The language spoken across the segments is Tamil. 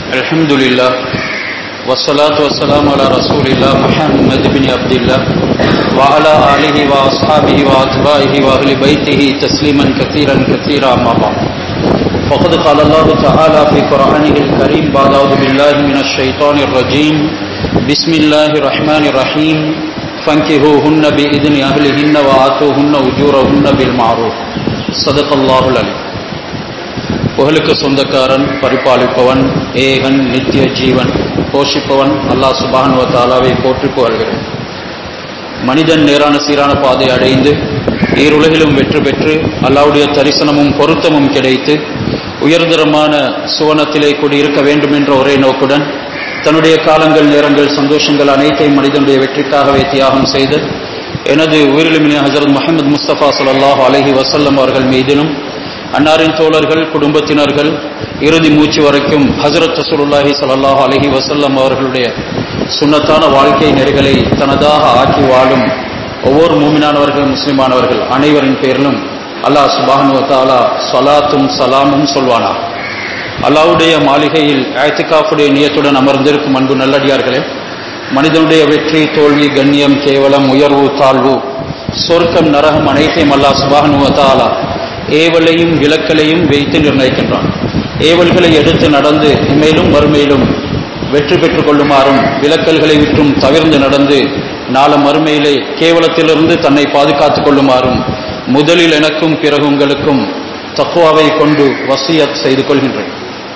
الحمد لله والصلاة والسلام على رسول الله محمد بن عبد الله وعلى آله وأصحابه وأتباعه وأهل بيته تسليما كثيرا كثيرا أما بعد فقد قال الله تعالى في قرآنه الكريم بعد أعوذ بالله من الشيطان الرجيم بسم الله الرحمن الرحيم فانكهوهن بإذن أهلهن وآتوهن أجورهن بالمعروف صدق الله العليم புகழுக்கு சொந்தக்காரன் பரிபாலிப்பவன் ஏகன் நித்திய ஜீவன் போஷிப்பவன் அல்லாஹ் சுபானுவ தாலாவை போற்றி புகழ்கிறேன் மனிதன் நேரான சீரான பாதை அடைந்து ஈருலகிலும் வெற்றி பெற்று அல்லாவுடைய தரிசனமும் பொருத்தமும் கிடைத்து உயர்தரமான சுவனத்திலே கூடியிருக்க வேண்டும் என்ற ஒரே நோக்குடன் தன்னுடைய காலங்கள் நேரங்கள் சந்தோஷங்கள் அனைத்தையும் மனிதனுடைய வெற்றிக்காகவே தியாகம் செய்து எனது உயிரிலுமினிய ஹசரத் முகமது முஸ்தபா சல்லாஹ் அலஹி வசல்லம் அவர்கள் மீதிலும் அன்னாரின் தோழர்கள் குடும்பத்தினர்கள் இறுதி மூச்சு வரைக்கும் ஹசரத் ரசூலுல்லாஹி சல்லாஹ் அலஹி வசல்லம் அவர்களுடைய சுண்ணத்தான வாழ்க்கை நெறிகளை தனதாக ஆக்கி வாழும் ஒவ்வொரு மூமினானவர்கள் முஸ்லிமானவர்கள் அனைவரின் பேரிலும் அல்லாஹ் சுபானு தாலா சலாத்தும் சலாமும் சொல்வானா அல்லாவுடைய மாளிகையில் ஆயத்துக்காஃபுடைய நியத்துடன் அமர்ந்திருக்கும் அன்பு நல்லடியார்களே மனிதனுடைய வெற்றி தோல்வி கண்ணியம் கேவலம் உயர்வு தாழ்வு சொர்க்கம் நரகம் அனைத்தையும் அல்லாஹ் சுபானு தாலா ஏவலையும் விளக்கலையும் வைத்து நிர்ணயிக்கின்றான் ஏவல்களை எடுத்து நடந்து மேலும் மறுமையிலும் வெற்றி பெற்றுக் கொள்ளுமாறும் விளக்கல்களை விற்றும் தவிர்ந்து நடந்து நாள மறுமையிலே கேவலத்திலிருந்து தன்னை பாதுகாத்துக் கொள்ளுமாறும் முதலில் எனக்கும் பிறகு உங்களுக்கும் தக்குவாவை கொண்டு வசியத் செய்து கொள்கின்றேன்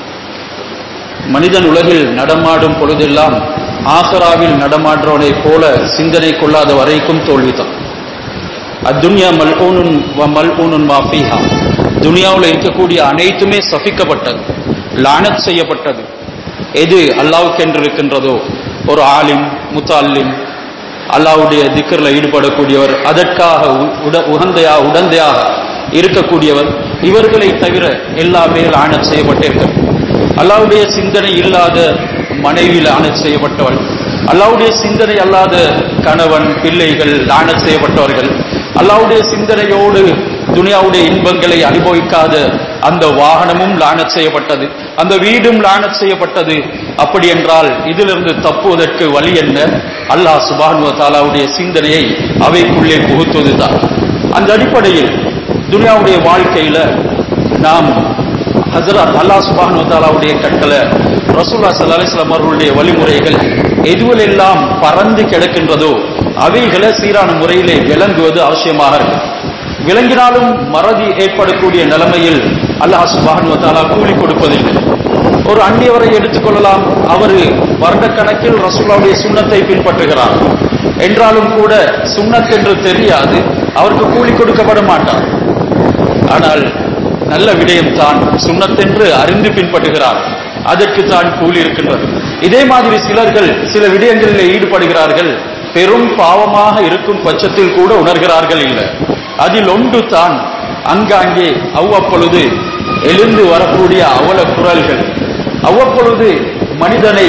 மனிதன் உலகில் நடமாடும் பொழுதெல்லாம் ஆசராவில் நடமாடுறவனைப் போல சிந்தனை கொள்ளாத வரைக்கும் தோல்விதான் அத்துன்யா மல்ஊனுன் வ மல்ஊனுன் மாஃபிஹா துனியாவில் இருக்கக்கூடிய அனைத்துமே சபிக்கப்பட்டது லானத் செய்யப்பட்டது எது அல்லாவுக்கென்று இருக்கின்றதோ ஒரு ஆலிம் முத்தாலிம் அல்லாவுடைய திக்கரில் ஈடுபடக்கூடியவர் அதற்காக உகந்தையாக உடந்தையாக இருக்கக்கூடியவர் இவர்களை தவிர எல்லாமே லானத் செய்யப்பட்டிருக்கிறது அல்லாவுடைய சிந்தனை இல்லாத மனைவி லானத் செய்யப்பட்டவள் அல்லாவுடைய சிந்தனை அல்லாத கணவன் பிள்ளைகள் லானத் செய்யப்பட்டவர்கள் அல்லாவுடைய சிந்தனையோடு துனியாவுடைய இன்பங்களை அனுபவிக்காத அந்த வாகனமும் லானத் செய்யப்பட்டது அந்த வீடும் லானத் செய்யப்பட்டது அப்படி என்றால் இதிலிருந்து தப்புவதற்கு வழி என்ன அல்லாஹ் சுபானுவ தாலாவுடைய சிந்தனையை அவைக்குள்ளே புகுத்துவதுதான் அந்த அடிப்படையில் துனியாவுடைய வாழ்க்கையில நாம் ஹசரத் அல்லாஹ் சுபானு தாலாவுடைய கட்டளை ரசூல்லா சல்லா அலிஸ்லாம் அவர்களுடைய வழிமுறைகள் எதுவெல்லாம் பறந்து கிடக்கின்றதோ அவைகளை சீரான முறையிலே விளங்குவது அவசியமாக இருக்கு விளங்கினாலும் மறதி ஏற்படக்கூடிய நிலைமையில் அல்லாஹ் சுபானு தாலா கூலி கொடுப்பதில்லை ஒரு அந்நியவரை எடுத்துக்கொள்ளலாம் அவர் வருடக்கணக்கில் ரசூல்லாவுடைய சுண்ணத்தை பின்பற்றுகிறார் என்றாலும் கூட சுண்ணத் என்று தெரியாது அவருக்கு கூலி கொடுக்கப்பட மாட்டார் ஆனால் நல்ல விடயம் தான் சுண்ணத்தென்று அறிந்து பின்பற்றுகிறார் அதற்கு தான் கூலி இருக்கின்றது இதே மாதிரி சிலர்கள் சில விடயங்களில் ஈடுபடுகிறார்கள் பெரும் பாவமாக இருக்கும் பட்சத்தில் கூட உணர்கிறார்கள் இல்லை அதில் ஒன்று தான் அங்காங்கே அவ்வப்பொழுது எழுந்து வரக்கூடிய அவல குரல்கள் அவ்வப்பொழுது மனிதனை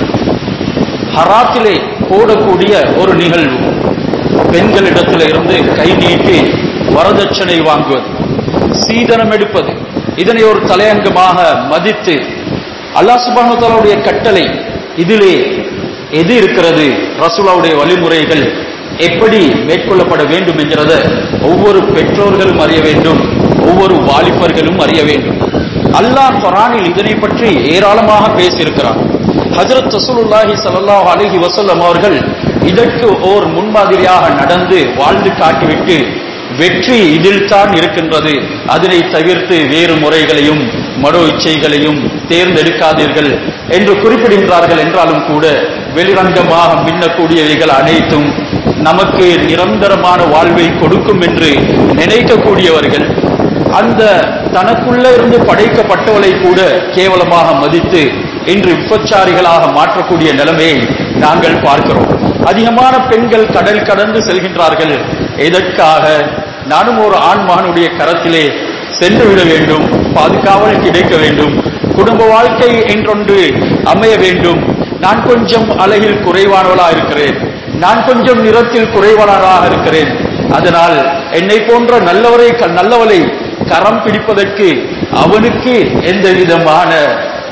ஹராத்திலே போடக்கூடிய ஒரு நிகழ்வு பெண்களிடத்தில் இருந்து கை நீட்டி வரதட்சணை வாங்குவது சீதனம் எடுப்பது இதனை ஒரு தலையங்கமாக மதித்து அல்லா சுபானுடைய கட்டளை இதிலே எது இருக்கிறது ரசூலாவுடைய வழிமுறைகள் எப்படி மேற்கொள்ளப்பட வேண்டும் என்கிறத ஒவ்வொரு பெற்றோர்களும் அறிய வேண்டும் ஒவ்வொரு வாலிபர்களும் அறிய வேண்டும் அல்லாஹ் குரானில் இதனை பற்றி ஏராளமாக பேசியிருக்கிறார் ஹசரத் ரசூலுல்லாஹி சல்லாஹ் அலஹி வசல்லம் அவர்கள் இதற்கு ஓர் முன்மாதிரியாக நடந்து வாழ்ந்து காட்டிவிட்டு வெற்றி இதில் தான் இருக்கின்றது அதனை தவிர்த்து வேறு முறைகளையும் மனோ இச்சைகளையும் தேர்ந்தெடுக்காதீர்கள் என்று குறிப்பிடுகின்றார்கள் என்றாலும் கூட வெளிரங்கமாக மின்னக்கூடியவைகள் அனைத்தும் நமக்கு நிரந்தரமான வாழ்வை கொடுக்கும் என்று நினைக்கக்கூடியவர்கள் அந்த தனக்குள்ள இருந்து படைக்கப்பட்டவளை கூட கேவலமாக மதித்து இன்று விபச்சாரிகளாக மாற்றக்கூடிய நிலைமையை நாங்கள் பார்க்கிறோம் அதிகமான பெண்கள் கடல் கடந்து செல்கின்றார்கள் எதற்காக நானும் ஒரு ஆண்மானுடைய கரத்திலே சென்று விட வேண்டும் பாதுகாவல் கிடைக்க வேண்டும் குடும்ப வாழ்க்கை என்றொன்று அமைய வேண்டும் நான் கொஞ்சம் அழகில் குறைவானவளா இருக்கிறேன் நான் கொஞ்சம் நிறத்தில் குறைவானவராக இருக்கிறேன் அதனால் என்னை போன்ற நல்லவரை நல்லவளை கரம் பிடிப்பதற்கு அவனுக்கு எந்த விதமான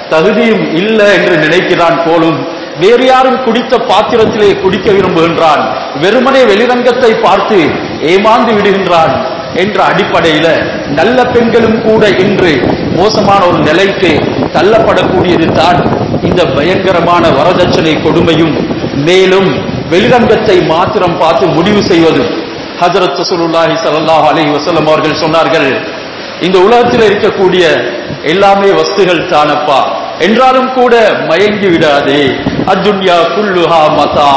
தகுதியும் இல்லை என்று நினைக்கிறான் போலும் வேறு யாரும் குடித்த பாத்திரத்திலே குடிக்க விரும்புகின்றான் வெறுமனே வெளிரங்கத்தை பார்த்து ஏமாந்து விடுகின்றான் என்ற அடிப்படையில நல்ல பெண்களும் கூட இன்று மோசமான ஒரு நிலைக்கு தள்ளப்படக்கூடியது தான் இந்த பயங்கரமான வரதட்சணை கொடுமையும் மேலும் வெளிரங்கத்தை மாத்திரம் பார்த்து முடிவு செய்வதும் ஹஜரத் ரசூலுல்லாஹி ஸல்லல்லாஹு அலைஹி வஸல்லம் அவர்கள் சொன்னார்கள் இந்த உலகத்தில் இருக்கக்கூடிய எல்லாமே வஸ்துகள் தானப்பா என்றாலும் கூட மயங்கி விடாதே அத்துன்யா குல்லுஹா மதா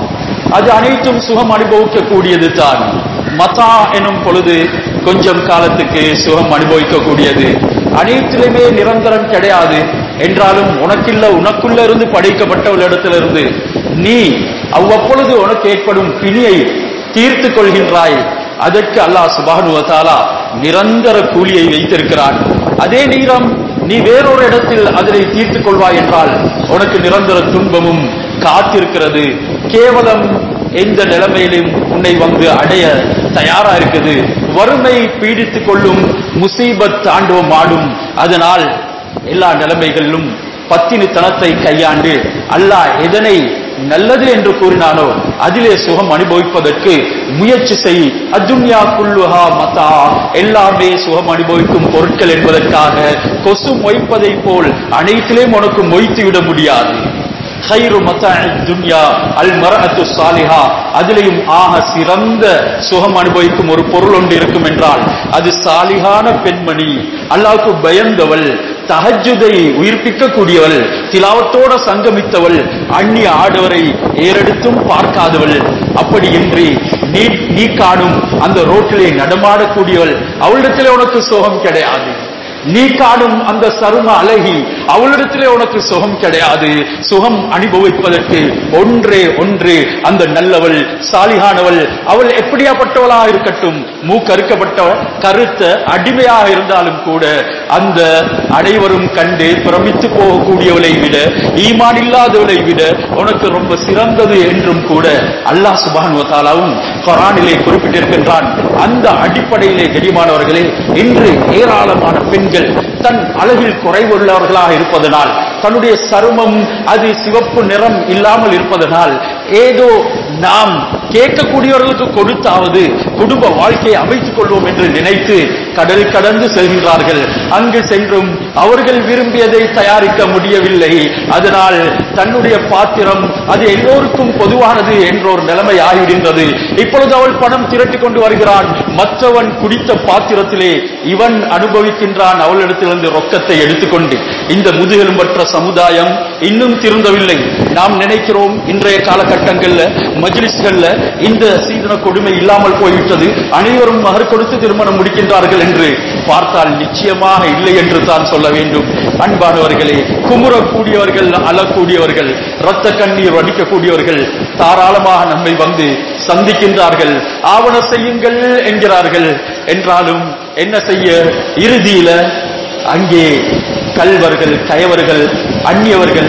அது அனைத்தும் சுகம் அனுபவிக்கக்கூடியது தான் மதா எனும் பொழுது கொஞ்சம் காலத்துக்கு சுகம் அனுபவிக்கக்கூடியது அனைத்திலுமே நிரந்தரம் கிடையாது என்றாலும் உனக்கில்ல உனக்குள்ள இருந்து படைக்கப்பட்டவளிடத்திலிருந்து நீ அவ்வப்பொழுது உனக்கு ஏற்படும் பிணியை தீர்த்து கொள்கின்றாய் அதற்கு அல்லாஹ் சுபானு தாலா நிரந்தர கூலியை வைத்திருக்கிறான் அதே நேரம் நீ வேறொரு இடத்தில் அதனை தீர்த்துக் கொள்வாய் என்றால் உனக்கு நிரந்தர துன்பமும் காத்திருக்கிறது கேவலம் எந்த நிலைமையிலும் உன்னை வந்து அடைய தயாரா இருக்குது வறுமை பீடித்துக் கொள்ளும் முசீபத் தாண்டவம் ஆடும் அதனால் எல்லா நிலைமைகளிலும் பத்தினித்தனத்தை கையாண்டு அல்லாஹ் எதனை நல்லது என்று கூறினானோ அதிலே சுகம் அனுபவிப்பதற்கு முயற்சி செய் அத்துன்யா குல்லுஹா மதா எல்லாமே சுகம் அனுபவிக்கும் பொருட்கள் என்பதற்காக கொசு மொய்ப்பதைப் போல் அனைத்திலேயும் உனக்கு மொய்த்து விட முடியாது ஹைரு மத்தாஇ துன்யா அல் மரஅத்து சாலிஹா அதிலேயும் ஆக சிறந்த சுகம் அனுபவிக்கும் ஒரு பொருள் ஒன்று இருக்கும் என்றால் அது சாலிகான பெண்மணி அல்லாஹ்வுக்கு பயந்தவள் தஹஜுதை உயிர்ப்பிக்க கூடியவள் திலாவத்தோட சங்கமித்தவள் அந்நிய ஆடவரை ஏறெடுத்தும் பார்க்காதவள் அப்படி இன்றி நீ நீ காணும் அந்த ரோட்டிலே நடமாடக்கூடியவள் அவளிடத்திலே உனக்கு சுகம் கிடையாது நீ காணும் அந்த சரும அழகி அவளிடத்திலே உனக்கு சுகம் கிடையாது சுகம் அனுபவிப்பதற்கு ஒன்றே ஒன்று அந்த நல்லவள் சாலிகானவள் அவள் எப்படியாப்பட்டவளாக இருக்கட்டும் மூக்கறுக்கப்பட்டவள் கருத்த அடிமையாக இருந்தாலும் கூட அந்த அனைவரும் கண்டு பிரமித்து போகக்கூடியவளை விட ஈமான் இல்லாதவளை விட உனக்கு ரொம்ப சிறந்தது என்றும் கூட அல்லாஹ் சுபான் தாலாவும் குரானிலே குறிப்பிட்டிருக்கின்றான் அந்த அடிப்படையிலே கெடிமானவர்களே இன்று ஏராளமான பெண்கள் தன் அழகில் குறைவுள்ளவர்களாக இருப்பதனால் தன்னுடைய சருமம் அது சிவப்பு நிறம் இல்லாமல் இருப்பதனால் ஏதோ நாம் கேட்கக்கூடியவர்களுக்கு கொடுத்தாவது குடும்ப வாழ்க்கையை அமைத்துக் கொள்வோம் என்று நினைத்து கடல் கடந்து செல்கின்றார்கள் அங்கு சென்றும் அவர்கள் விரும்பியதை தயாரிக்க முடியவில்லை அதனால் தன்னுடைய பாத்திரம் அது எல்லோருக்கும் பொதுவானது என்ற ஒரு நிலைமை ஆகிவிடுகின்றது இப்பொழுது அவள் பணம் திரட்டி கொண்டு வருகிறான் மற்றவன் குடித்த பாத்திரத்திலே இவன் அனுபவிக்கின்றான் அவளிடத்திலிருந்து ரொக்கத்தை எடுத்துக்கொண்டு இந்த முதுகெலும்பற்ற சமுதாயம் இன்னும் திருந்தவில்லை நாம் நினைக்கிறோம் இன்றைய காலகட்டங்கள்ல மஜ்லிஸ்கள்ல இந்த சீதன கொடுமை இல்லாமல் போய்விட்டது அனைவரும் மகர் கொடுத்து திருமணம் முடிக்கின்றார்கள் என்று பார்த்தால் நிச்சயமாக இல்லை என்று தான் சொல்ல வேண்டும் அன்பானவர்களே குமுறக்கூடியவர்கள் அழக்கூடியவர்கள் இரத்த கண்ணீர் வடிக்கக்கூடியவர்கள் தாராளமாக நம்மை வந்து சந்திக்கின்றார்கள் ஆவண செய்யுங்கள் என்கிறார்கள் என்றாலும் என்ன செய்ய இறுதியில அங்கே கல்வர்கள் கயவர்கள் அந்நியவர்கள்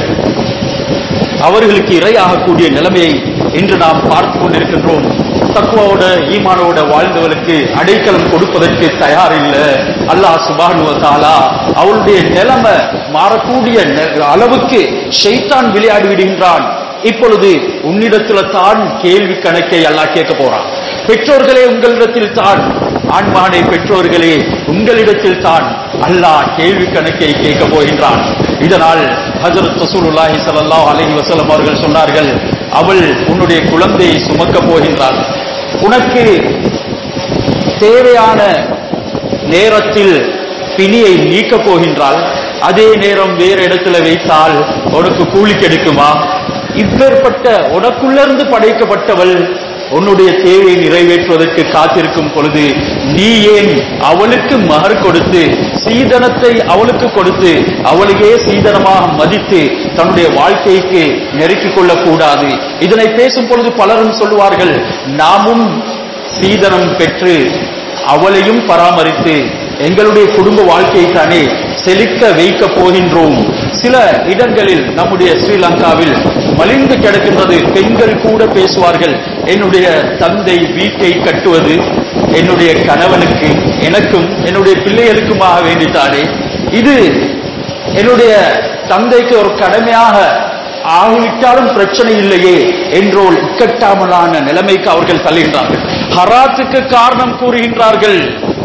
அவர்களுக்கு இரையாகக்கூடிய நிலைமையை இன்று நாம் பார்த்து கொண்டிருக்கின்றோம் தக்குவோட ஈமானோட வாழ்ந்தவளுக்கு அடைக்கலம் கொடுப்பதற்கு தயார் இல்லை அல்லாஹ் சுபானுவ தாலா அவளுடைய நிலைமை மாறக்கூடிய நெ- அளவுக்கு ஷைத்தான் விளையாடி விடுகின்றான் இப்பொழுது உன்னிடத்துல தான் கேள்வி கணக்கை அல்லாஹ் கேட்க போறான் பெற்றோர்களே உங்களிடத்தில் தான் ஆண்மானை பெற்றோர்களே உங்களிடத்தில் தான் அல்லாஹ் கேள்வி கணக்கை கேட்க போகின்றான் இதனால் ஹஜரத் ரசூலுல்லாஹி ஸல்லல்லாஹு அலைஹி வஸல்லம் அவர்கள் சொன்னார்கள் அவள் உன்னுடைய குழந்தையை சுமக்க போகின்றாள் உனக்கு தேவையான நேரத்தில் பிணியை நீக்கப் போகின்றாள் அதே நேரம் வேறு இடத்துல வைத்தால் உனக்கு கூலி கிடைக்குமா இப்பேற்பட்ட உனக்குள்ளிருந்து படைக்கப்பட்டவள் உன்னுடைய தேவையை நிறைவேற்றுவதற்கு காத்திருக்கும் பொழுது நீ ஏன் அவளுக்கு மகர் கொடுத்து சீதனத்தை அவளுக்கு கொடுத்து அவளையே சீதனமாக மதித்து தன்னுடைய வாழ்க்கைக்கு நெருக்கிக் கொள்ளக் கூடாது இதனை பேசும் பொழுது பலரும் சொல்லுவார்கள் நாமும் சீதனம் பெற்று அவளையும் பராமரித்து எங்களுடைய குடும்ப வாழ்க்கையை தானே செழிக்க வைக்க போகின்றோம் சில இடங்களில் நம்முடைய ஸ்ரீலங்காவில் மலிந்து கிடக்கின்றது பெண்கள் கூட பேசுவார்கள் என்னுடைய தந்தை வீட்டை கட்டுவது என்னுடைய கணவனுக்கு எனக்கும் என்னுடைய பிள்ளைகளுக்குமாக வேண்டித்தானே இது என்னுடைய தந்தைக்கு ஒரு கடமையாக ஆகிவிட்டாலும் பிரச்சனை இல்லையே என்றோல் இக்கட்டாமலான நிலைமைக்கு அவர்கள் தள்ளுகின்றார்கள் ஹராத்துக்கு காரணம் கூறுகின்றார்கள்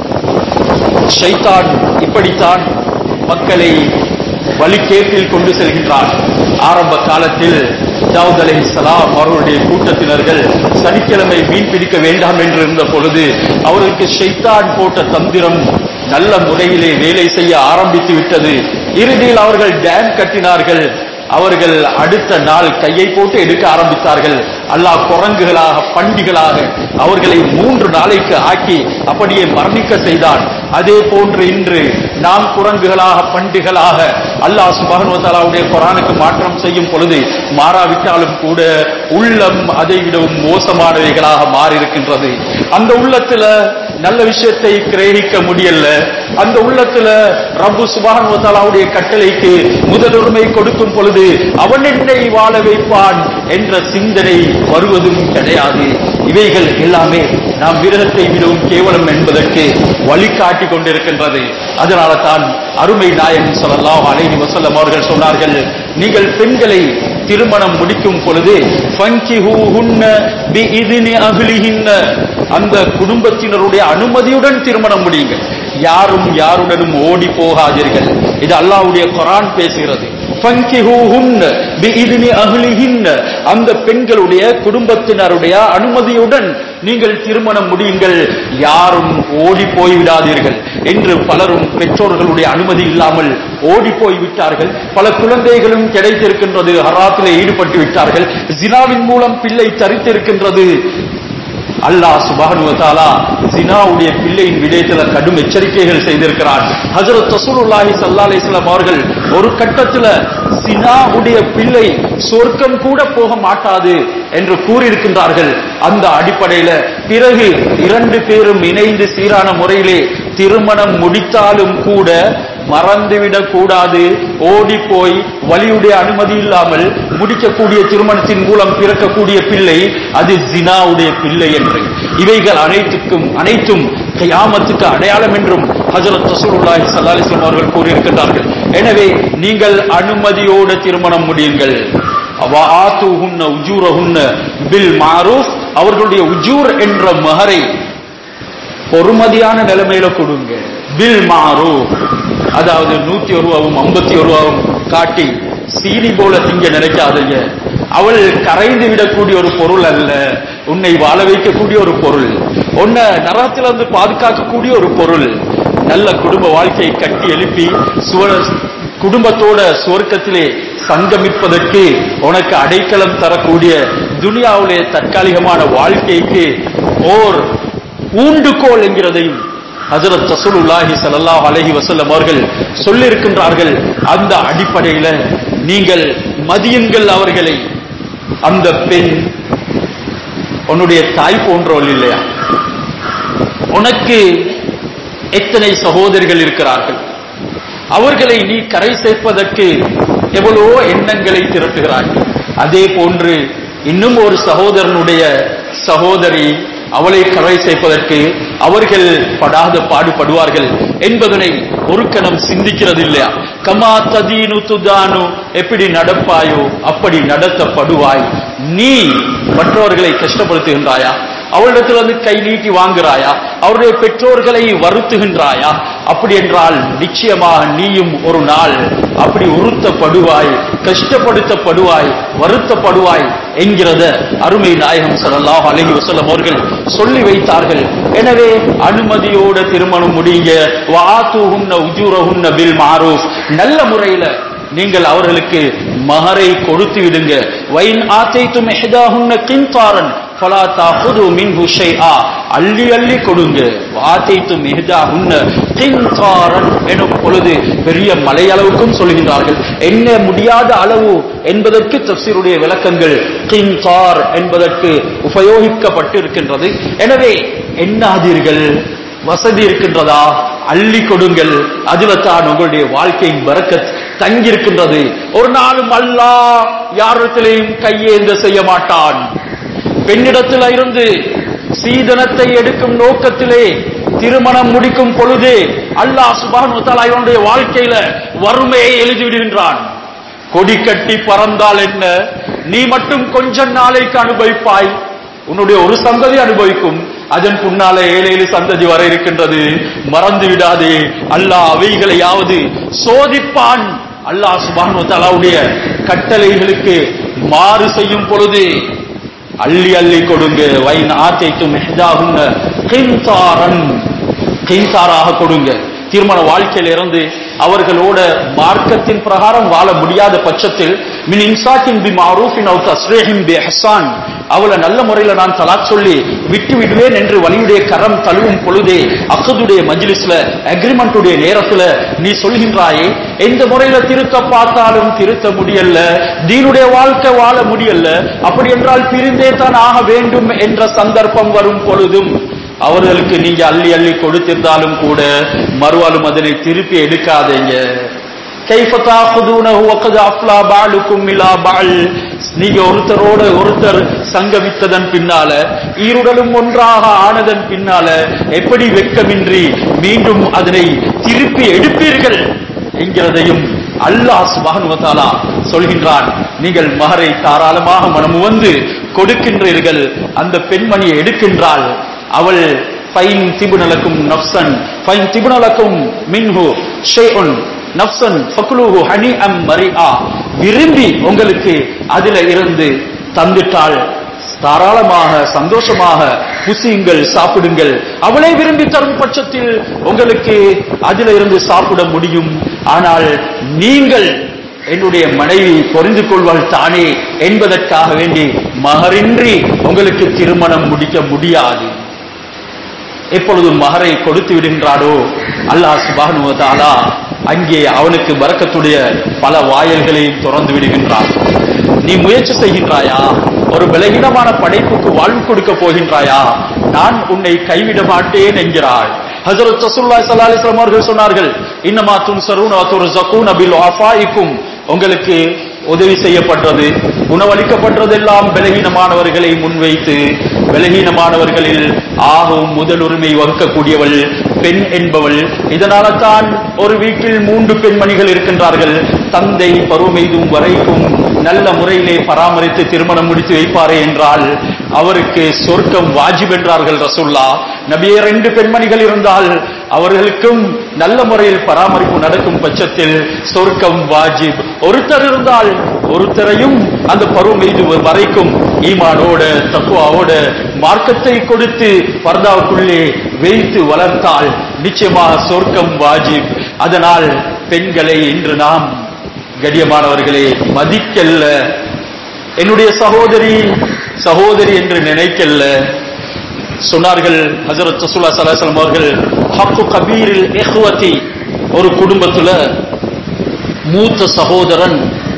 ஷைத்தான் இப்படித்தான் மக்களை வழிகேட்டில் கொண்டு செல்கின்றான் ஆரம்ப காலத்தில் தாவூத் அலைஹிஸ்ஸலாம் அவர்களுடைய கூட்டத்தினர்கள் சனிக்கிழமை மீன் பிடிக்க வேண்டாம் என்று இருந்த பொழுது அவர்களுக்கு ஷைத்தான் போட்ட தந்திரம் நல்ல முறையிலே வேலை செய்ய ஆரம்பித்து விட்டது இறுதியில் அவர்கள் டேம் கட்டினார்கள் அவர்கள் அடுத்த நாள் கையை போட்டு எடுக்க ஆரம்பித்தார்கள் அல்லாஹ் குரங்குகளாக பண்டிகளாக அவர்களை மூன்று நாளைக்கு ஆக்கி அப்படியே மரணிக்க செய்தான் அதே போன்று இன்று நாம் குரங்குகளாக பண்டிகளாக அல்லாஹ் சுபகனுவத்தாலாவுடைய குரானுக்கு மாற்றம் செய்யும் பொழுது மாறாவிட்டாலும் கூட உள்ளம் அதை விடவும் மோசமானவைகளாக மாறியிருக்கின்றது அந்த உள்ளத்துல நல்ல விஷயத்தை கிரகிக்க முடியல அந்த உள்ளத்துல ரப்பு சுபகனுவத்தாலாவுடைய கட்டளைக்கு முதலுரிமை கொடுக்கும் பொழுது அவன் என்னை வாழ வைப்பான் என்ற சிந்தனை வருவதும் கிடையாது இவைகள் எல்லாமே நாம் மிருகத்தை விடவும் கேவலம் என்பதற்கு வழிகாட்டி கொண்டிருக்கின்றது அதனால தான் அருமை நாயகன் சொல்லலாம் அலைஹி வசல்லம் அவர்கள் சொன்னார்கள் நீங்கள் பெண்களை திருமணம் முடிக்கும் பொழுது ஃபங்கிஹூஹுன்ன பிஇذن அஹ்லிஹின்ன அந்த குடும்பத்தினருடைய அனுமதியுடன் திருமணம் முடியுங்க யாரும் யாருடனும் ஓடி போகாதீர்கள் இது அல்லாஹ்வுடைய குர்ஆன் பேசுகிறது ஃபங்கிஹூஹுன்ன பிஇذن அஹ்லிஹின்ன அந்த பெண்களுடைய குடும்பத்தினருடைய அனுமதியுடன் நீங்கள் திருமணம் முடியுங்கள் யாரும் ஓடி போய் விடாதீர்கள் என்று பலரும் பெற்றோர்களுடைய அனுமதி இல்லாமல் ஓடி போய் விட்டார்கள் பல குழந்தைகளும் கிடைத்திருக்கின்றது ஹராத்திலே ஈடுபட்டு விட்டார்கள் ஜினாவின் மூலம் பிள்ளை தரித்திருக்கின்றது அல்லாஹ் சுபஹானு தஆலா ஜினாவுடைய பிள்ளையின் விடயத்துல கடும் எச்சரிக்கைகள் செய்திருக்கிறார் ஹஜரத் ரசூலுல்லாஹி ஸல்லல்லாஹு அலைஹி வஸல்லம் அவர்கள் ஒரு கட்டத்துல ஜினாவுடைய பிள்ளை சொர்க்கம் கூட போக மாட்டாது என்று கூறியிருக்கின்றார்கள் அந்த அடிப்படையில பிறகு இரண்டு பேரும் இணைந்து சீரான முறையிலே திருமணம் முடித்தாலும் கூட மறந்துவிடக் கூடாது ஓடி போய் வலியுடைய அனுமதி இல்லாமல் முடிக்கக்கூடிய திருமணத்தின் மூலம் பிறக்கக்கூடிய பிள்ளை அது ஜினாவுடைய பிள்ளை என்று இவைகள் அனைத்துக்கும் அனைத்தும் கயாமத்துக்கு அடையாளம் என்றும் ஹஜரத் ரசூலுல்லாஹி ஸல்லல்லாஹு அலைஹி வஸல்லம் அவர்கள் கூறியிருக்கிறார்கள் எனவே நீங்கள் அனுமதியோடு திருமணம் முடியுங்கள் வஆத்துஹுன்ன உஜூரஹுன்ன பில் மாரூஃப் அவர்களுடைய உஜூர் என்ற மகரை பொறுமதியான நிலைமையில கொடுங்க பில் மாறு அதாவது நூத்தி ஒரு ரூபாவும் ஐம்பத்தி ஒரு ரூபாவும் காட்டி சீனி போல திங்க நினைக்காதீங்க அவள் கரைந்து விடக்கூடிய ஒரு பொருள் அல்ல உன்னை வாழ வைக்கக்கூடிய ஒரு பொருள் உன்னை நரகத்திலிருந்து பாதுகாக்கக்கூடிய ஒரு பொருள் நல்ல குடும்ப வாழ்க்கையை கட்டி எழுப்பி சுவ குடும்பத்தோட சுவர்க்கத்திலே சங்கமிப்பதற்கு உனக்கு அடைக்கலம் தரக்கூடிய துனியாவுடைய தற்காலிகமான வாழ்க்கைக்கு ஓர் ஊண்டுகோல் என்கிறதையும் ஹஜரத் ரசூலுல்லாஹி ஸல்லல்லாஹு அலைஹி வஸல்லம் அவர்கள் சொல்லியிருக்கின்றார்கள் அந்த அடிப்படையில நீங்கள் மதியுங்கள் அவர்களை அந்த பெண் உன்னுடைய தாய் போன்றவள் இல்லையா உனக்கு எத்தனை சகோதரிகள் இருக்கிறார்கள் அவர்களை நீ கரை சேர்ப்பதற்கு எவ்வளவோ எண்ணங்களை திரட்டுகிறாய் அதே போன்று இன்னும் ஒரு சகோதரனுடைய சகோதரி அவளை கரை சேர்ப்பதற்கு அவர்கள் படாத பாடுபடுவார்கள் என்பதனை ஒரு கணம் சிந்திக்கிறது இல்லையா கமா ததீனு துதானு எப்படி நடப்பாயோ அப்படி நடத்தப்படுவாய் நீ மற்றவர்களை கஷ்டப்படுத்துகின்றாயா அவளிடத்திலிருந்து கை நீட்டி வாங்குறாயா அவருடைய பெற்றோர்களை வருத்துகின்றாயா அப்படி என்றால் நிச்சயமாக நீயும் ஒரு நாள் அப்படி உறுத்தப்படுவாய் கஷ்டப்படுத்தப்படுவாய் வருத்தப்படுவாய் என்கிறத அருமை நாயகம் ஸல்லல்லாஹு அலைஹி வஸல்லம் அவர்கள் சொல்லி வைத்தார்கள் எனவே அனுமதியோட திருமணம் முடிங்க வாத்துஹுன்ன உஜூரஹுன்ன பில் மாரூஃப் நல்ல முறையில நீங்கள் அவர்களுக்கு மகரை கொடுத்து விடுங்க வைன் ஆத்தைத்தும் இஹ்தாஹுன்ன கின்தாரன் ஃபலா தாஹுது மின்ஹு ஷைஆ அள்ளி அள்ளி கொடுங்க ஆத்தைத்தும் இஹ்தாஹுன்ன கின்தாரன் எனும் பொழுது பெரிய மலையளவுக்கும் சொல்கின்றார்கள் என்ன முடியாத அளவு என்பதற்கு தப்சீருடைய விளக்கங்கள் கின்தார் என்பதற்கு உபயோகிக்கப்பட்டிருக்கின்றது எனவே எண்ணாதீர்கள் வசதி இருக்கின்றதா அள்ளி கொடுங்கள் அதுல தான் உங்களுடைய வாழ்க்கையின் பறக்கத் தங்கியிருக்கின்றது ஒரு நாளும் அல்லாஹ் யாரிடத்திலையும் கையேந்த செய்ய மாட்டான் பெண்ணிடத்தில் இருந்து சீதனத்தை எடுக்கும் நோக்கத்திலே திருமணம் முடிக்கும் பொழுது அல்லாஹ் சுபானு தஆலா இவனுடைய வாழ்க்கையில வறுமையை எழுதி விடுகின்றான் கொடி கட்டி பறந்தால் என்ன நீ மட்டும் கொஞ்ச நாளைக்கு அனுபவிப்பாய் உன்னுடைய ஒரு சந்ததி அனுபவிக்கும் அதன் பின்னால ஏழு ஏழு சந்ததி வர இருக்கின்றது மறந்து விடாதே அல்லாஹ் அவைகளையாவது சோதிப்பான் அல்லாஹ் சுபானு தலாவுடைய கட்டளைகளுக்கு மாறு செய்யும் பொழுது அள்ளி அள்ளி கொடுங்க வைன் ஆத்தைத்தும் மெஹதாகுங்க கிந்தாரன் கிந்தாராக கொடுங்க திருமண வாழ்க்கையில இருந்து அவர்களோட மார்க்கத்தின் பிரகாரம் வாழ முடியாத பட்சத்தில் மின் இன்சாக்கின் பி மாரூஃபின் அவு தஸ்ரீஹின் பி ஹசான் அவளை நல்ல முறையில நான் தலாக் சொல்லி விட்டு விடுவேன் என்று வலியுடைய கரம் தழுவும் பொழுதே அக்கதுடைய மஜ்லிஸ்ல அக்ரிமெண்ட்டுடைய நேரத்துல நீ சொல்கின்றாயே எந்த முறையில திருத்த பார்த்தாலும் திருத்த முடியல தீனுடைய வாழ்க்கை வாழ முடியல அப்படி என்றால் பிரிந்தே தான் ஆக வேண்டும் என்ற சந்தர்ப்பம் வரும் பொழுதும் அவர்களுக்கு நீங்க அள்ளி அள்ளி கொடுத்திருந்தாலும் கூட மறுவாலும் அதனை திருப்பி எடுக்காதீங்க كيف تاخذونه وقد افلى بعضكم الى بعض நீங்க ஒருத்தரோட ஒருத்தர் சங்கமித்ததன் பின்னால ஈருடலும் ஒன்றாக ஆனதன் பின்னால எப்படி வெட்கமின்றி மீண்டும் அதனை திருப்பி எடுப்பீர்கள் என்கிறதையும் அல்லாஹ் சுப்ஹானஹு வ தஆலா சொல்கின்றான் நீங்கள் மகரை தாராளமாக மனமு வந்து கொடுக்கின்றீர்கள் அந்த பெண்மணியை எடுக்கின்றாள் அவள் ஃபைன் திபுனலக்கும் நஃப்சன் ஃபைன் திபுனலக்கும் மின்ஹு ஷைஉன் நஃப்சன் ஃபக்லுஹு ஹனிஅம் மரிஆ விரும்பி உங்களுக்கு அதில இருந்து தந்துட்டாள் தாராளமாக சந்தோஷமாக புசியுங்கள் சாப்பிடுங்கள் அவளே விரும்பி தரும் பட்சத்தில் உங்களுக்கு அதில இருந்து சாப்பிட முடியும் ஆனால் நீங்கள் என்னுடைய மனைவி பொறிந்து கொள்வாள் தானே என்பதற்காக வேண்டி மகரின்றி உங்களுக்கு திருமணம் முடிக்க முடியாது எப்பொழுது மகரை கொடுத்து விடுகின்றாடோ அல்லாஹ் சுபானு தாலா அங்கே அவனுக்கு பறக்கத்துடைய பல வாயல்களையும் திறந்து விடுகின்றான் நீ முயற்சி செய்கின்றாயா ஒரு பலகீனமான படைப்புக்கு வாழ்வு கொடுக்க போகின்றாயா நான் உன்னை கைவிட மாட்டேன் என்கிறாள் ஹஜரத் ரசூலுல்லாஹி ஸல்லல்லாஹு அலைஹி வஸல்லம் அவர்கள் சொன்னார்கள் இன்னமா துன்சரூன வ துர்ஸகூன பில் ஆஃபாயிக்கும் உங்களுக்கு உதவி செய்யப்பட்டது உணவளிக்கப்பட்டதெல்லாம் பலகீனமானவர்களை முன்வைத்து பலகீனமானவர்களில் ஆகும் முதல் உரிமை வகுக்கக்கூடியவள் பெண் என்பவள் இதனால தான் ஒரு வீட்டில் மூன்று பெண்மணிகள் இருக்கின்றார்கள் தந்தை பருவமெய்தும் வரைக்கும் நல்ல முறையிலே பராமரித்து திருமணம் முடித்து வைப்பாரே என்றால் அவருக்கு சொர்க்கம் வாஜிப் என்றார்கள் ரசுல்லா நபியே ரெண்டு பெண்மணிகள் இருந்தால் அவர்களுக்கும் நல்ல முறையில் பராமரிப்பு நடக்கும் பட்சத்தில் சொர்க்கம் வாஜிப் ஒருத்தர் இருந்தால் ஒருத்தரையும் அந்த பருவம் மீது வரைக்கும் ஈமானோட தக்குவாவோட மார்க்கத்தை கொடுத்து பர்தாவுக்குள்ளே வைத்து வளர்த்தால் நிச்சயமாக சொர்க்கம் வாஜிப் அதனால் பெண்களை இன்று நாம் கடியமானவர்களே மதிக்கல்ல என்னுடைய சகோதரி சகோதரி என்று நினைக்கல்ல சொன்னார்கள் ஹஜரத் ரசூல்லா ஸல்லல்லாஹு அவர்கள் ஹக்கு கபீரில் இஹ்வதி ஒரு குடும்பத்துல மூத்த சகோதரன்